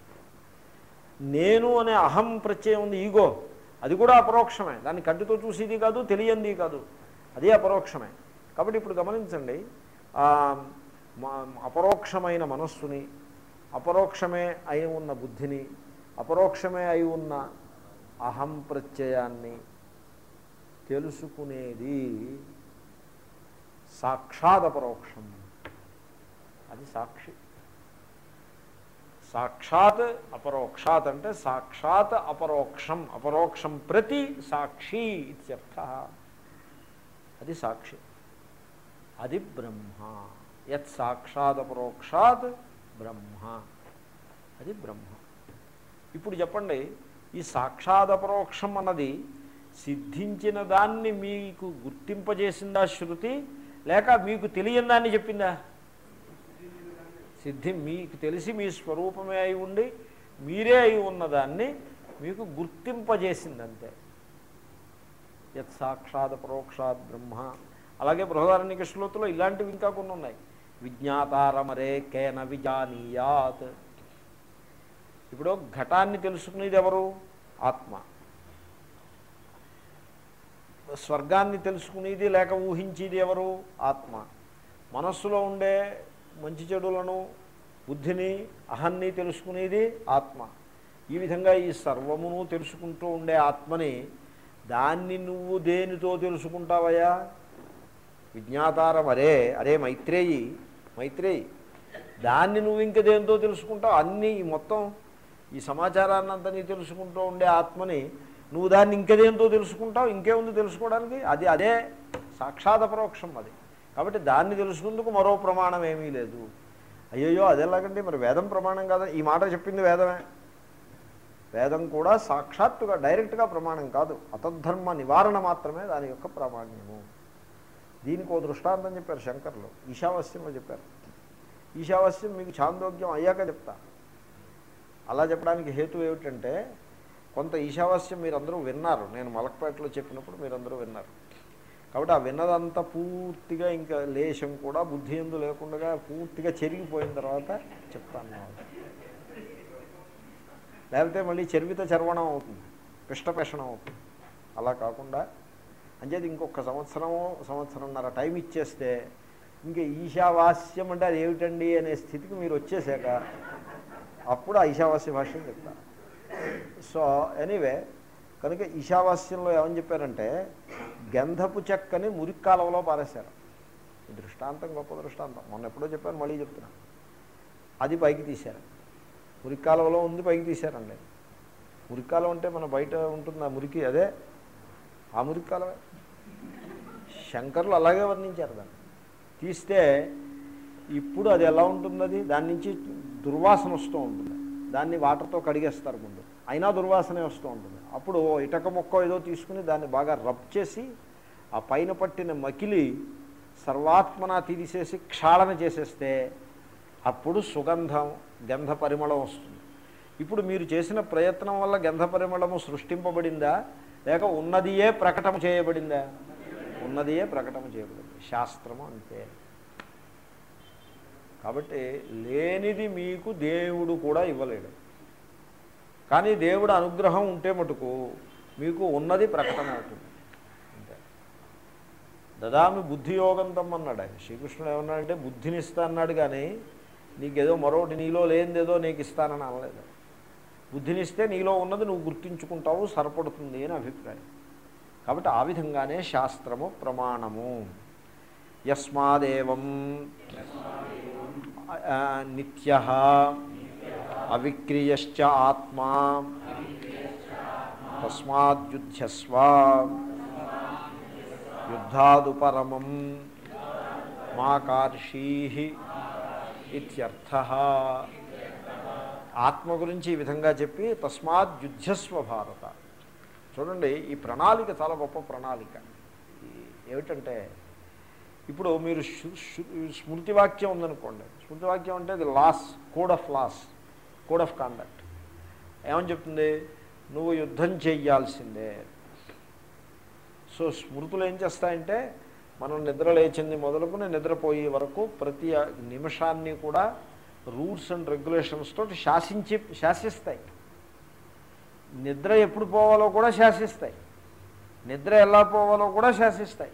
నేను అనే అహం ప్రత్యయం ఉంది ఈగో అది కూడా అపరోక్షమే దాన్ని కంటితో చూసేది కాదు తెలియంది కాదు అదే అపరోక్షమే కాబట్టి ఇప్పుడు గమనించండి ఆ, మ- అపరోక్షమైన మనస్సుని అపరోక్షమే అయి ఉన్న బుద్ధిని అపరోక్షమే అయి ఉన్న అహం ప్రత్యయాన్ని తెలుసుకునేది సాక్షాత్ అపరోక్షం అది సాక్షి సాక్షాత్ అపరోక్షాత్ అంటే సాక్షాత్ అపరోక్షం అపరోక్షం ప్రతి సాక్షి ఇత్యర్థ అది సాక్షి అది బ్రహ్మ యత్ సాక్షాత్ అపరోక్షాత్ బ్రహ్మ అది బ్రహ్మ ఇప్పుడు చెప్పండి ఈ సాక్షాత్ అపరోక్షం అన్నది సిద్ధించిన దాన్ని మీకు గుర్తింపజేసిందా శృతి లేక మీకు తెలియని దాన్ని చెప్పిందా సిద్ధి మీకు తెలిసి మీ స్వరూపమే అయి ఉండి మీరే అయి ఉన్నదాన్ని మీకు గుర్తింపజేసింది అంతే యత్ సాక్షాత్ పరోక్షాత్ బ్రహ్మ అలాగే బృహదారణ్యక శ్లోతులో ఇలాంటివి ఇంకా కొన్ని ఉన్నాయి విజ్ఞాతారమరే కేన విజానీయాత్ ఇప్పుడు ఘటాన్ని తెలుసుకునేది ఎవరు ఆత్మ స్వర్గాన్ని తెలుసుకునేది లేక ఊహించేది ఎవరు ఆత్మ మనస్సులో ఉండే మంచి చెడులను బుద్ధిని అహన్ని తెలుసుకునేది ఆత్మ ఈ విధంగా ఈ సర్వమును తెలుసుకుంటూ ఉండే ఆత్మని దాన్ని నువ్వు దేనితో తెలుసుకుంటావయ్యా విజ్ఞాతారం అరే అరే మైత్రేయి మైత్రేయి దాన్ని నువ్వు ఇంక దేనితో తెలుసుకుంటావు అన్నీ ఈ మొత్తం ఈ సమాచారాన్ని అంతా నీ తెలుసుకుంటూ ఉండే ఆత్మని నువ్వు దాన్ని ఇంకదేంతో తెలుసుకుంటావు ఇంకేముంది తెలుసుకోవడానికి అది అదే సాక్షాత్ పరోక్షం అది కాబట్టి దాన్ని తెలుసుకుందుకు మరో ప్రమాణం ఏమీ లేదు అయ్యయ్యో అది ఎలాగండి మరి వేదం ప్రమాణం కాదా ఈ మాట చెప్పింది వేదమే వేదం కూడా సాక్షాత్తుగా డైరెక్ట్గా ప్రమాణం కాదు అతద్ధర్మ నివారణ మాత్రమే దాని యొక్క ప్రామాణ్యము దీనికి ఓ దృష్టాంతం చెప్పారు శంకర్లు ఈశావాస్యంలో చెప్పారు ఈశావాస్యం మీకు చాందోగ్యం అయ్యాక చెప్తా అలా చెప్పడానికి హేతు ఏమిటంటే కొంత ఈశావాస్యం మీరందరూ విన్నారు నేను మలక్పేటలో చెప్పినప్పుడు మీరందరూ విన్నారు కాబట్టి ఆ విన్నదంతా పూర్తిగా ఇంకా లేశం కూడా బుద్ధి ఎందు లేకుండా పూర్తిగా చెరిగిపోయిన తర్వాత చెప్తాను నేను. లేకపోతే మళ్ళీ చెరివిత చర్వణం అవుతుంది పిష్టపెషణం అవుతుంది అలా కాకుండా అంచేది ఇంకొక సంవత్సరము సంవత్సరంన్నర టైం ఇచ్చేస్తే ఇంకా ఈశావాస్యం అంటే అది ఏమిటండి అనే స్థితికి మీరు వచ్చేసాక అప్పుడు ఆ ఈశావాస్య భాష్యం చెప్తారు సో ఎనీవే కనుక ఈశావాస్యంలో ఏమని చెప్పారంటే గంధపు చెక్కని మురిక్కాలవలో పారేశారు ఈ దృష్టాంతం గొప్ప దృష్టాంతం మొన్న ఎప్పుడో చెప్పాను మళ్ళీ చెప్తున్నాను అది పైకి తీశారు మురిక్కాలవలో ఉంది పైకి తీశారండి మురిక్కాలం అంటే మన బయట ఉంటుంది ఆ మురికి అదే ఆ మురిక్కాలవే శంకర్లు అలాగే వర్ణించారు దాన్ని తీస్తే ఇప్పుడు అది ఎలా ఉంటుంది అది దాని నుంచి దుర్వాసన వస్తూ ఉంటుంది దాన్ని వాటర్తో కడిగేస్తారు ముందు అయినా దుర్వాసనే వస్తూ ఉంటుంది అప్పుడు ఇటక మొక్క ఏదో తీసుకుని దాన్ని బాగా రబ్ చేసి ఆ పైన పట్టిన మకిలి సర్వాత్మన తీసేసి క్షాళన చేసేస్తే అప్పుడు సుగంధం గంధ పరిమళం వస్తుంది ఇప్పుడు మీరు చేసిన ప్రయత్నం వల్ల గంధ పరిమళము సృష్టింపబడిందా లేక ఉన్నదియే ప్రకటన చేయబడిందా ఉన్నదియే ప్రకటన చేయబడింది శాస్త్రము అంతే కాబట్టి లేనిది మీకు దేవుడు కూడా ఇవ్వలేడు కానీ దేవుడు అనుగ్రహం ఉంటే మటుకు మీకు ఉన్నది ప్రకటన అవుతుంది అంతే దదామి బుద్ధియోగంతం అన్నాడు ఆయన శ్రీకృష్ణుడు ఏమన్నాడంటే బుద్ధిని ఇస్తా అన్నాడు కానీ నీకేదో మరొకటి నీలో లేనిదేదో నీకు ఇస్తానని అనలేదు బుద్ధినిస్తే నీలో ఉన్నది నువ్వు గుర్తించుకుంటావు సరిపడుతుంది అని అభిప్రాయం కాబట్టి ఆ విధంగానే శాస్త్రము ప్రమాణము యస్మాదేవం నిత్య అవిక్రియశ్చ ఆత్మా తస్మాద్యుధ్యస్వ యుద్ధాదుపరమం మా కార్షీ ఇత్యర్థ ఆత్మ గురించి ఈ విధంగా చెప్పి తస్మాత్ యుద్ధస్వ భారత చూడండి ఈ ప్రణాళిక చాలా గొప్ప ప్రణాళిక ఈ- ఏమిటంటే ఇప్పుడు మీరు శు- శు- స్మృతి వాక్యం ఉందనుకోండి స్మృతి వాక్యం అంటే అది laws code of laws code of conduct ఏమని చెప్తుంది నువ్వు యుద్ధం చెయ్యాల్సిందే సో స్మృతులు ఏం చేస్తాయంటే మనం నిద్ర లేచింది మొదలుకుని నిద్రపోయే వరకు ప్రతి నిమిషాన్ని కూడా రూల్స్ అండ్ రెగ్యులేషన్స్ తోటి శాసించి శాసిస్తాయి నిద్ర ఎప్పుడు పోవాలో కూడా శాసిస్తాయి నిద్ర ఎలా పోవాలో కూడా శాసిస్తాయి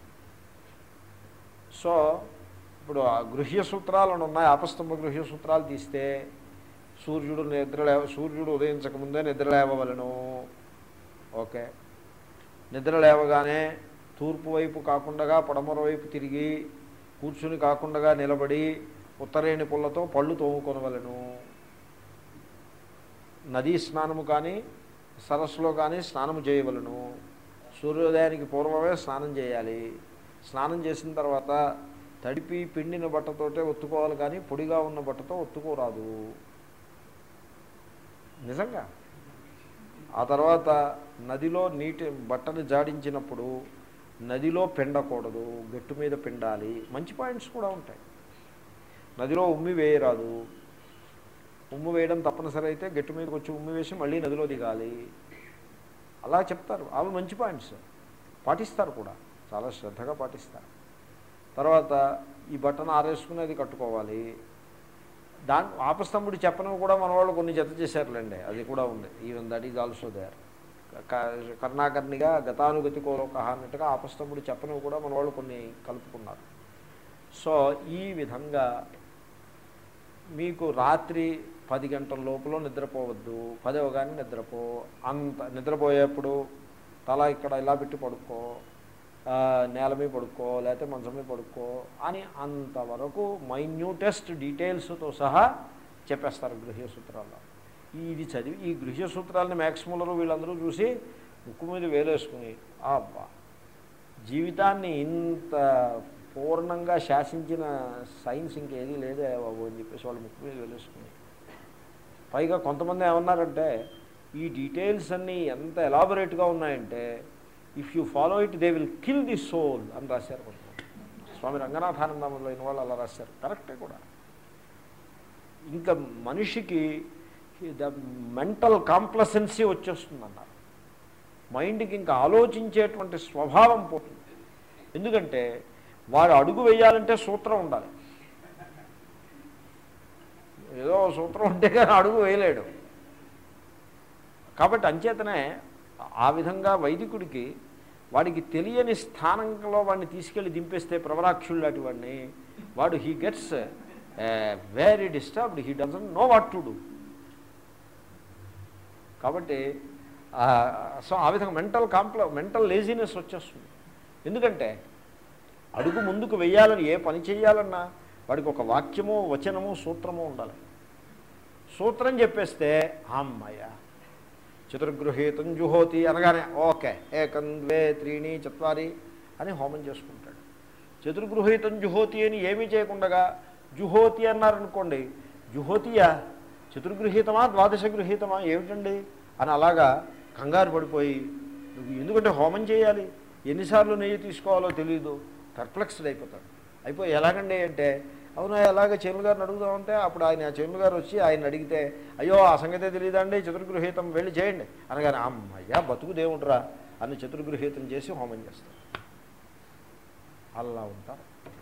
సో ఇప్పుడు ఆ గృహ్య సూత్రాలు అని ఉన్నాయి ఆపస్తంభ గృహ్య సూత్రాలు తీస్తే సూర్యుడు నిద్ర లేవ సూర్యుడు ఉదయించకముందే నిద్ర లేవవలను ఓకే నిద్ర లేవగానే తూర్పు వైపు కాకుండా పడమర వైపు తిరిగి కూర్చుని కాకుండా నిలబడి ఉత్తరేణి పుల్లతో పళ్ళు తోముకొనవలను నదీ స్నానము కానీ సరస్సులో కానీ స్నానము చేయవలను సూర్యోదయానికి పూర్వమే స్నానం చేయాలి స్నానం చేసిన తర్వాత తడిపి పిండిన బట్టతోటే ఒత్తుకోవాలి కానీ పొడిగా ఉన్న బట్టతో ఒత్తుకోరాదు నిజంగా ఆ తర్వాత నదిలో నీటి బట్టను జాడించినప్పుడు నదిలో పిండకూడదు గట్టు మీద పిండాలి మంచి పాయింట్స్ కూడా ఉంటాయి నదిలో ఉమ్మి వేయరాదు ఉమ్ము వేయడం తప్పనిసరి అయితే గట్టు మీదకి వచ్చి ఉమ్మి వేసి మళ్ళీ నదిలో దిగాలి అలా చెప్తారు అవి మంచి పాయింట్స్ పాటిస్తారు కూడా చాలా శ్రద్ధగా పాటిస్తారు తర్వాత ఈ బట్టను ఆరేసుకుని అది కట్టుకోవాలి దాని ఆపస్తంభుడు చెప్పనవి కూడా మన వాళ్ళు కొన్ని జత చేశారులేండి అది కూడా ఉంది even that is also there కర్ణాకర్ణిగా గతానుగతి కోలోక అన్నట్టుగా ఆపస్తంభుడు చెప్పనవి కూడా మన వాళ్ళు కొన్ని కలుపుకున్నారు సో ఈ విధంగా మీకు రాత్రి పది గంటల లోపల నిద్రపోవద్దు పదవ కానీ నిద్రపో అంత నిద్రపోయేప్పుడు తల ఇక్కడ ఇలా పెట్టి పడుకో ఆ, నేల మీద పడుకో లేకపోతే మంచం మీద పడుకో అని అంతవరకు మైన్యూటెస్ట్ డీటెయిల్స్తో సహా చెప్పేస్తారు గృహ్య సూత్రాల్లో ఇది చదివి ఈ గృహ్య సూత్రాలని మ్యాక్సిములరు వీళ్ళందరూ చూసి ముక్కు మీద వేలేసుకుని అబ్బా జీవితాన్ని ఇంత పూర్ణంగా శాసించిన సైన్స్ ఇంకేదీ లేదే బాబు అని చెప్పేసి వాళ్ళు ముక్కు మీద వేలేసుకుని పైగా కొంతమంది ఏమన్నారంటే ఈ డీటెయిల్స్ అన్నీ ఎంత ఎలాబొరేట్గా ఉన్నాయంటే if you follow it they will kill the soul అని రాశారు కొంతమంది స్వామి రంగనాథానందంలో అయిన వాళ్ళు అలా రాశారు కరెక్టే కూడా ఇంకా మనిషికి ద మెంటల్ కాంప్లసెన్సీ వచ్చేస్తుందన్నారు మైండ్కి ఇంకా ఆలోచించేటువంటి స్వభావం పోతుంది ఎందుకంటే వాడు అడుగు వేయాలంటే సూత్రం ఉండాలి ఏదో సూత్రం ఉంటే కానీ అడుగు వేయలేడు కాబట్టి అంచేతనే ఆ విధంగా వైదికుడికి వాడికి తెలియని స్థానంలో వాడిని తీసుకెళ్ళి దింపేస్తే ప్రవరాక్షుడు లాంటి వాడిని వాడు he gets very disturbed he doesn't know what to do కాబట్టి సో ఆ విధంగా మెంటల్ కాంప్ల మెంటల్ లేజినెస్ వచ్చేస్తుంది ఎందుకంటే అడుగు ముందుకు వెయ్యాలని ఏ పని చేయాలన్నా వాడికి ఒక వాక్యము వచనము సూత్రము ఉండాలి సూత్రం చెప్పేస్తే అమ్మయ్య చతుర్గృహీతం జుహోతి అనగానే ఓకే ఏకం ద్వే త్రీణి చత్వారి అని హోమం చేసుకుంటాడు చతుర్గృహీతం జుహోతి అని ఏమీ చేయకుండా జుహోతి అన్నారనుకోండి జుహోతియా చతుర్గృహీతమా ద్వాదశ గృహీతమా ఏమిటండి అని అలాగా కంగారు పడిపోయి నువ్వు ఎందుకంటే హోమం చేయాలి ఎన్నిసార్లు నెయ్యి తీసుకోవాలో తెలియదు పర్ప్లెక్స్డ్ అయిపోతాడు అయిపోయి ఎలాగండి అంటే అవునా ఎలాగ చెరువులు గారిని అడుగుదామంటే అప్పుడు ఆయన ఆ చెరువులు గారు వచ్చి ఆయన అడిగితే అయ్యో ఆ సంగతే తెలియదండి చతుర్గృహీతం వెళ్ళి చేయండి అనగానే అమ్మయ్యా బతుకు దేవుడురా అని చతుర్గృహీతం చేసి హోమం చేస్తారు అలా ఉంటారు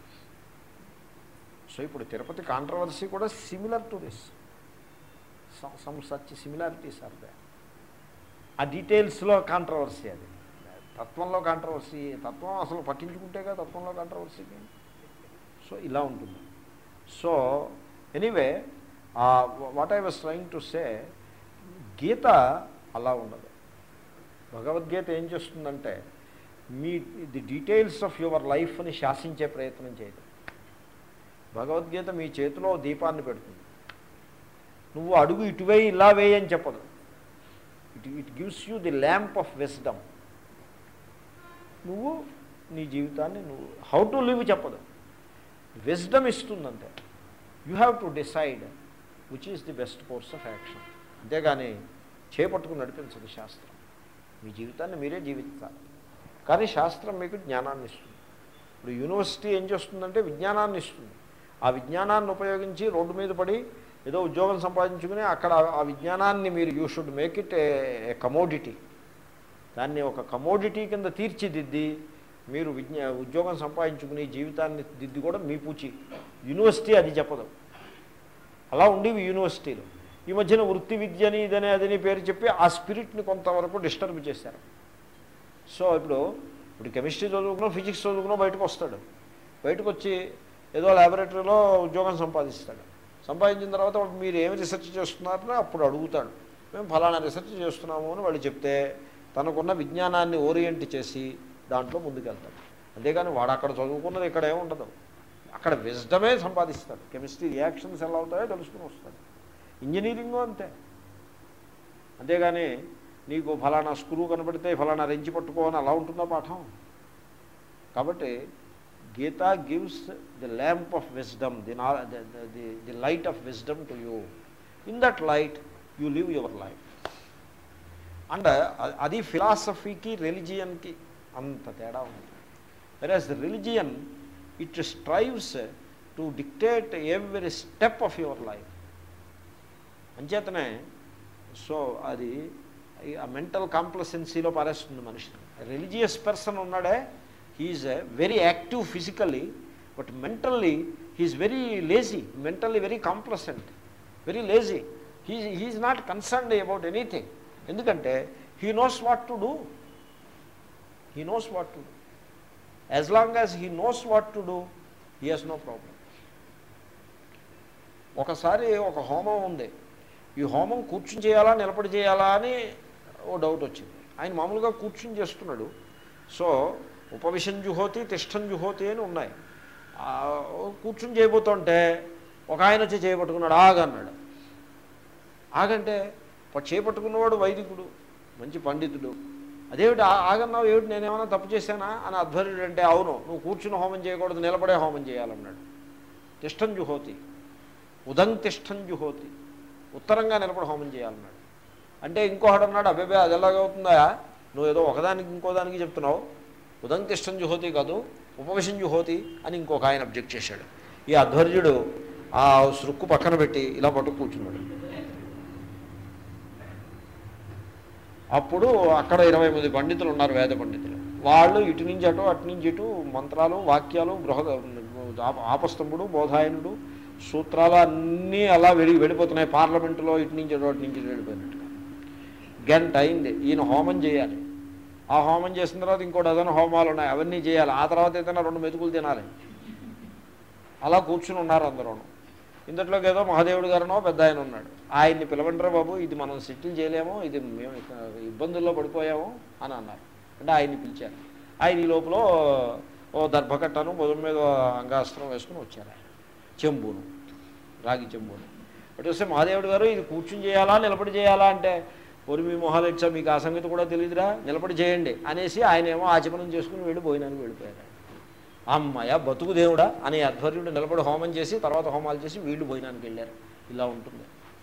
సో ఇప్పుడు తిరుపతి కాంట్రవర్సీ కూడా similar to this some such similarities are they uh డీటెయిల్స్లో కాంట్రవర్సీ అది తత్వంలో కాంట్రవర్సీ తత్వం అసలు పట్టించుకుంటేగా తత్వంలో కాంట్రవర్సీకి సో ఇలా ఉంటుంది so anyway what I was trying to say Gita అలా ఉండదు భగవద్గీత ఏం చేస్తుందంటే మీ ది డీటెయిల్స్ ఆఫ్ యువర్ లైఫ్ని శాసించే ప్రయత్నం చేయదు భగవద్గీత మీ చేతిలో దీపాన్ని పెడుతుంది నువ్వు అడుగు ఇటువే ఇలా వేయి అని చెప్పదు it it gives you the lamp of wisdom నువ్వు నీ జీవితాన్ని నువ్వు హౌ టు లివ్ చెప్పదు విజ్డమ్ ఇస్తుందంతే you have to decide which is the best course of action అంతేగాని చేపట్టుకుని నడిపించదు శాస్త్రం మీ జీవితాన్ని మీరే జీవించాలి కానీ శాస్త్రం మీకు జ్ఞానాన్ని ఇస్తుంది ఇప్పుడు యూనివర్సిటీ ఏం చేస్తుందంటే విజ్ఞానాన్ని ఇస్తుంది ఆ విజ్ఞానాన్ని ఉపయోగించి రోడ్డు మీద పడి ఏదో ఉద్యోగం సంపాదించుకుని అక్కడ ఆ విజ్ఞానాన్ని మీరు you should make it a commodity దాన్ని ఒక కమోడిటీ కింద తీర్చిదిద్ది మీరు విజ్ఞా ఉద్యోగం సంపాదించుకుని జీవితాన్ని దిద్ది కూడా మీ పూచి యూనివర్సిటీ అది చెప్పదు అలా ఉండేవి యూనివర్సిటీలు ఈ మధ్యన వృత్తి విద్యని ఇదని అదని పేరు చెప్పి ఆ స్పిరిట్ని కొంతవరకు డిస్టర్బ్ చేశారు సో ఇప్పుడు ఇప్పుడు కెమిస్ట్రీ చదువుకున్నా ఫిజిక్స్ చదువుకున్నా బయటకు వస్తాడు బయటకు వచ్చి ఏదో ల్యాబొరేటరీలో ఉద్యోగం సంపాదిస్తాడు సంపాదించిన తర్వాత మీరు ఏమి రీసెర్చ్ చేస్తున్నారని అప్పుడు అడుగుతాడు మేము ఫలానా రీసెర్చ్ చేస్తున్నాము అని వాళ్ళు చెప్తే తనకున్న విజ్ఞానాన్ని ఓరియంట్ చేసి దాంట్లో ముందుకెళ్తాడు అంతేగాని వాడు అక్కడ చదువుకున్నది ఇక్కడ ఏముండదు అక్కడ విజ్డమే సంపాదిస్తాడు కెమిస్ట్రీ రియాక్షన్స్ ఎలా అవుతాయో తెలుసుకుని వస్తాడు ఇంజనీరింగు అంతే అంతేగాని నీకు ఫలానా స్క్రూ కనబడితే ఫలానా రెంచి పట్టుకో అని అలా ఉంటుందా పాఠం కాబట్టి Gita gives the lamp of wisdom the నా the the light of wisdom to you in that light you live your life and అది ఫిలాసఫీకి రిలిజియన్కి అంత తేడా ఉంది whereas the religion it strives to dictate every step of your life అంచేతనే so అది ఆ మెంటల్ కాంప్లసెన్సీలో పారేస్తుంది మనిషిని రిలీజియస్ పర్సన్ ఉన్నాడే he is very active physically but mentally he is very lazy mentally very complacent very lazy he he is not concerned about anything ఎందుకంటే he knows what to do he knows what to do as long as he knows what to do he has no problem ఒకసారి ఒక హోమం ఉంది ఈ హోమం కూర్చుని చేయాలా నిలబడి చేయాలా అని ఓ డౌట్ వచ్చింది ఆయన మామూలుగా కూర్చుని చేస్తున్నాడు సో ఉపవిశం జుహోతి తిష్టం జుహోతి అని ఉన్నాయి ఆ, కూర్చుని చేయబోతుంటే ఒక ఆయన వచ్చి చేయబట్టుకున్నాడు ఆగన్నాడు ఆగంటే ప- చేపట్టుకున్నవాడు వైదికుడు మంచి పండితుడు అదేమిటి ఆ- ఆగన్నావు ఏమిటి నేనేమైనా తప్పు చేశానా అని అధ్వర్యుడు అంటే అవును నువ్వు కూర్చుని హోమం చేయకూడదు నిలబడే హోమం చేయాలన్నాడు తిష్టం జుహోతి ఉదం తిష్టం జుహోతి ఉత్తరంగా నిలబడి హోమం చేయాలన్నాడు అంటే ఇంకోహడు అన్నాడు అబ్బాబే అది ఎలాగవుతుందా నువ్వు ఏదో ఒకదానికి ఇంకోదానికి చెప్తున్నావు ఉదం తిష్టం జుహోతి కాదు ఉపవిశం జుహోతి అని ఇంకొక ఆయన అబ్జెక్ట్ చేశాడు ఈ అధ్వర్యుడు ఆ సృక్కు పక్కన పెట్టి ఇలా పట్టుకు కూర్చున్నాడు అప్పుడు అక్కడ ఇరవై మంది పండితులు ఉన్నారు వేద పండితులు వాళ్ళు ఇటు నుంచి అటు అటు నుంచి ఇటు మంత్రాలు వాక్యాలు బృహద ఆప- ఆపస్తంభుడు బోధాయనుడు సూత్రాలు అన్నీ అలా వెడి వెళ్ళిపోతున్నాయి పార్లమెంటులో ఇటు నుంచి అటు అటు నుంచి ఇటు వెళ్ళిపోయినట్టుగా గంట అయింది ఈయన హోమం చేయాలి ఆ హోమం చేసిన తర్వాత ఇంకో డజన్ హోమాలు ఉన్నాయి అవన్నీ చేయాలి ఆ తర్వాత ఏదైనా రెండు మెతుకులు తినాలి అలా కూర్చుని ఉన్నారు అందరూ ఇంతట్లోకి ఏదో మహాదేవుడు గారనో పెద్ద ఆయన ఉన్నాడు ఆయన్ని పిలవంటారా బాబు ఇది మనం సెటిల్ చేయలేము ఇది మేము ఇక ఇబ్బందుల్లో పడిపోయాము అని అన్నారు అంటే ఆయన్ని పిలిచారు ఆయన ఈ లోపల ఓ దర్భకట్టను భుజం మీద అంగాస్త్రం వేసుకుని వచ్చారు ఆయన చెంబును రాగి చెంబును అటు వస్తే మహాదేవుడు గారు ఇది కూర్చుని చేయాలా నిలబడి చేయాలా అంటే ఒరి మీ మొహాలు ఇచ్చా మీకు ఆ సంగతి కూడా తెలియదురా నిలబడి చేయండి అనేసి ఆయన ఏమో ఆచమనం చేసుకుని వెళ్ళి పోయినానికి వెళ్ళిపోయారు అమ్మయ్య బతుకు దేవుడా అనే అధ్వర్యుడు నిలబడి హోమం చేసి తర్వాత హోమాలు చేసి వీళ్ళు భోజనానికి వెళ్ళారు ఇలా ఉంటుంది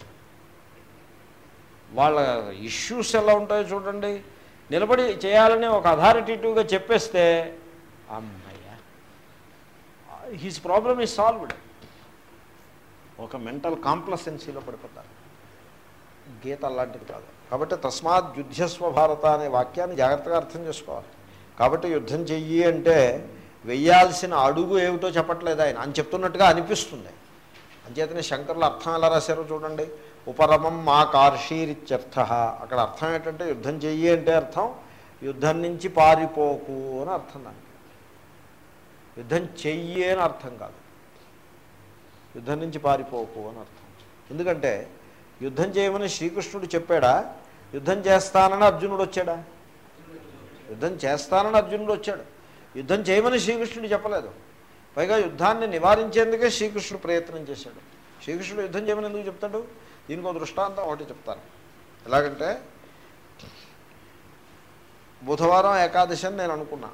వాళ్ళ ఇష్యూస్ ఎలా ఉంటాయో చూడండి నిలబడి చేయాలని ఒక అథారిటేటివ్గా చెప్పేస్తే అమ్మయ్య హిస్ ప్రాబ్లమ్ ఈజ్ సాల్వ్డ్ ఒక మెంటల్ కాంప్లసెన్సీలో పడిపోతారు గీత అలాంటిది కాదు కాబట్టి తస్మాత్ యుద్ధస్వ భారత అనే వాక్యాన్ని జాగ్రత్తగా అర్థం చేసుకోవాలి కాబట్టి యుద్ధం చెయ్యి అంటే వెయ్యాల్సిన అడుగు ఏమిటో చెప్పట్లేదు ఆయన అని చెప్తున్నట్టుగా అనిపిస్తుంది అంచేతనే శంకర్లు అర్థం ఎలా రాశారో చూడండి ఉపరమం మా కార్షీరిత్యర్థ అక్కడ అర్థం ఏంటంటే యుద్ధం చెయ్యి అంటే అర్థం యుద్ధం నుంచి పారిపోకు అని అర్థం దానికి యుద్ధం చెయ్యి అని అర్థం కాదు యుద్ధం నుంచి పారిపోకు అని అర్థం ఎందుకంటే యుద్ధం చేయమని శ్రీకృష్ణుడు చెప్పాడా యుద్ధం చేస్తానని అర్జునుడు వచ్చాడా యుద్ధం చేస్తానని అర్జునుడు వచ్చాడు యుద్ధం చేయమని శ్రీకృష్ణుడు చెప్పలేదు పైగా యుద్ధాన్ని నివారించేందుకే శ్రీకృష్ణుడు ప్రయత్నం చేశాడు శ్రీకృష్ణుడు యుద్ధం చేయమని ఎందుకు చెప్తాడు దీనికి ఒక దృష్టాంతం ఒకటి చెప్తాను ఎలాగంటే బుధవారం ఏకాదశి అని నేను అనుకున్నా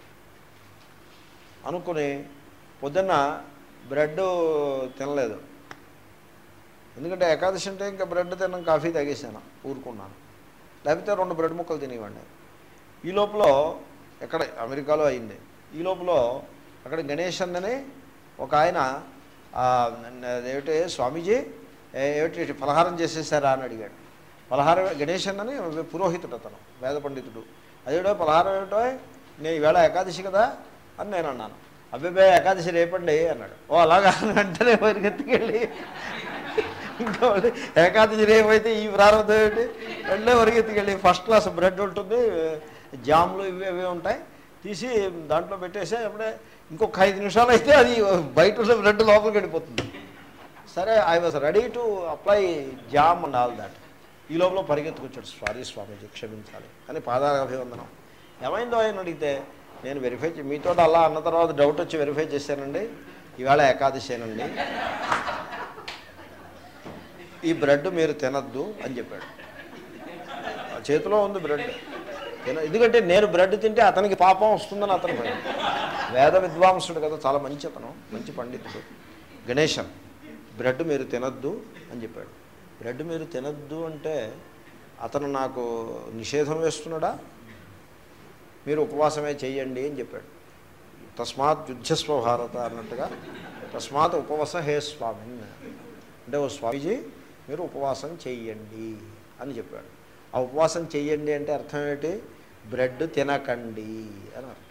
అనుకుని పొద్దున్న బ్రెడ్ తినలేదు ఎందుకంటే ఏకాదశి అంటే ఇంకా బ్రెడ్ తిన్నాం కాఫీ తాగేసాను ఊరుకున్నాను లేకపోతే రెండు బ్రెడ్ ముక్కలు తినేవాడిని ఈ లోపల ఎక్కడ అమెరికాలో అయింది ఈ లోపల అక్కడ గణేష్ అందని ఒక ఆయన ఆ, ఏమిటి స్వామీజీ ఏ- ఏమిటి ఫలహారం చేసేసారా అని అడిగాడు పలహారం గణేష్ అన్నని పురోహితుడు అతను వేద పండితుడు అదేటో పలహారం ఏమిటో నేను ఈవేళ ఏకాదశి కదా అని నేను అన్నాను అబ్బాయి ఏకాదశి రేపండి అన్నాడు ఓ అలాగా అని వెంటనే పరిగెత్తుకెళ్ళి ఇంకా మళ్ళీ ఏకాదశి రేపైతే ఈ ప్రారంభం ఏమిటి వెంటనే పరిగెత్తుకెళ్ళి ఫస్ట్ క్లాస్ బ్రెడ్ ఉంటుంది జామ్లు ఇవి ఇవి ఉంటాయి తీసి దాంట్లో పెట్టేసి అప్పుడే ఇంకొక ఐదు నిమిషాలు అయితే అది బయట ఉన్న బ్రెడ్ లోపలికి వెళ్ళిపోతుంది సరే I was ready to apply jam and all that ఈ లోపల పరిగెత్తుకొచ్చాడు సారీ స్వామీజీ క్షమించాలి అని పాదాభివందనం ఏమైందో ఆయన అడిగితే నేను వెరిఫై చే మీతో అలా అన్న తర్వాత డౌట్ వచ్చి వెరిఫై చేశానండి ఈవేళ ఏకాదశేనండి ఈ బ్రెడ్ మీరు తినద్దు అని చెప్పాడు ఆ చేతిలో ఉంది బ్రెడ్ తిన ఎందుకంటే నేను బ్రెడ్ తింటే అతనికి పాపం వస్తుందని అతను భయం వేద విద్వాంసుడు కదా చాలా మంచి అతను మంచి పండితుడు గణేశన్ బ్రెడ్ మీరు తినద్దు అని చెప్పాడు బ్రెడ్ మీరు తినద్దు అంటే అతను నాకు నిషేధం వేస్తున్నాడా మీరు ఉపవాసమే చెయ్యండి అని చెప్పాడు తస్మాత్ యుద్ధస్వ భారత అన్నట్టుగా తస్మాత్ ఉపవాస హే స్వామి అంటే ఓ స్వామీజీ మీరు ఉపవాసం చెయ్యండి అని చెప్పాడు ఆ ఉపవాసం చెయ్యండి అంటే అర్థం ఏంటి బ్రెడ్ తినకండి అని అర్థం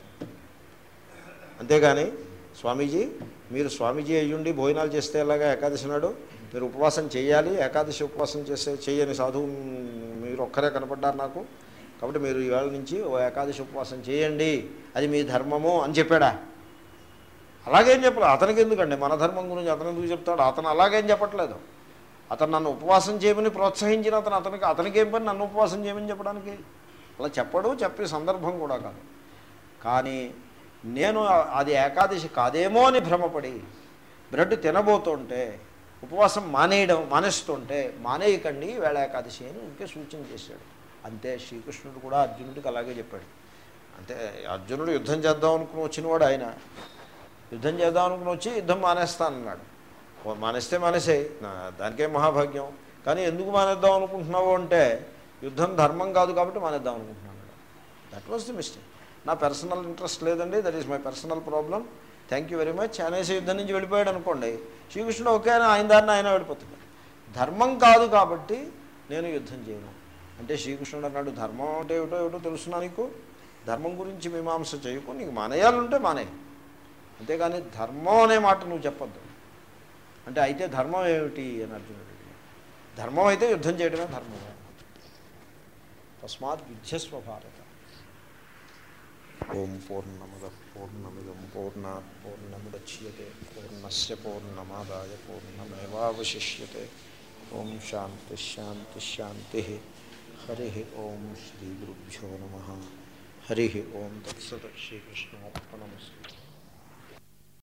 అంతేగాని స్వామీజీ మీరు స్వామీజీ అయ్యుండి భోజనాలు చేస్తే ఎలాగా ఏకాదశి నాడు మీరు ఉపవాసం చేయాలి ఏకాదశి ఉపవాసం చేసే చేయని సాధువు మీరు ఒక్కరే కనపడ్డారు నాకు కాబట్టి మీరు ఈవేళ నుంచి ఓ ఏకాదశి ఉపవాసం చేయండి అది మీ ధర్మము అని చెప్పాడా అలాగేం చెప్పలేదు అతనికి ఎందుకండి మన ధర్మం గురించి అతను ఎందుకు చెప్తాడు అతను అలాగేం చెప్పట్లేదు అతను నన్ను ఉపవాసం చేయమని ప్రోత్సహించిన అతను అతనికి అతనికి ఏం పని నన్ను ఉపవాసం చేయమని చెప్పడానికి అలా చెప్పడు చెప్పే సందర్భం కూడా కాదు కానీ నేను అది ఏకాదశి కాదేమో అని భ్రమపడి బ్రెడ్ తినబోతుంటే ఉపవాసం మానేయడం మానేస్తుంటే మానేయకండి వేళ ఏకాదశి అని ఇంకే సూచన చేశాడు అంతే శ్రీకృష్ణుడు కూడా అర్జునుడికి అలాగే చెప్పాడు అంటే అర్జునుడు యుద్ధం చేద్దాం అనుకుని వచ్చినవాడు ఆయన యుద్ధం చేద్దాం అనుకుని వచ్చి యుద్ధం మానేస్తానన్నాడు ఓ మానేస్తే మానేసేయి నా దానికేం మహాభాగ్యం కానీ ఎందుకు మానేద్దాం అనుకుంటున్నావు అంటే యుద్ధం ధర్మం కాదు కాబట్టి మానేద్దాం అనుకుంటున్నాను దట్ వాస్ ది మిస్టేక్ నా పర్సనల్ ఇంట్రెస్ట్ లేదండి that is my personal problem thank you very much అనేసి యుద్ధం నుంచి వెళ్ళిపోయాడు అనుకోండి శ్రీకృష్ణుడు ఒకే ఆయన దాన్ని ఆయన వెళ్ళిపోతుంది ధర్మం కాదు కాబట్టి నేను యుద్ధం చేయను అంటే శ్రీకృష్ణుడు అన్నాడు ధర్మం అంటే ఏమిటో ఏమిటో తెలుసునా నీకు ధర్మం గురించి మీమాంస చేయకు నీకు మానేయాలంటే మానే అంతేగాని ధర్మం అనే మాట నువ్వు చెప్పొద్దు అంటే అయితే ధర్మం ఏమిటి అని అర్జునుడు అడిగాడు. ధర్మం అయితే యుద్ధం చేయడమే ధర్మం తస్మాత్ యుద్ధస్వ భారత ఓం పూర్ణమద పూర్ణమిదం పూర్ణా పూర్ణముద్యతే పూర్ణస్ పూర్ణమాదాయ పూర్ణమేవాశిష్యతే ఓం శాంతి శాంతి శాంతి హరి ఓం శ్రీ గురుభ్యో నమ హరి ఓం తత్సత్ శ్రీకృష్ణార్పణమస్తు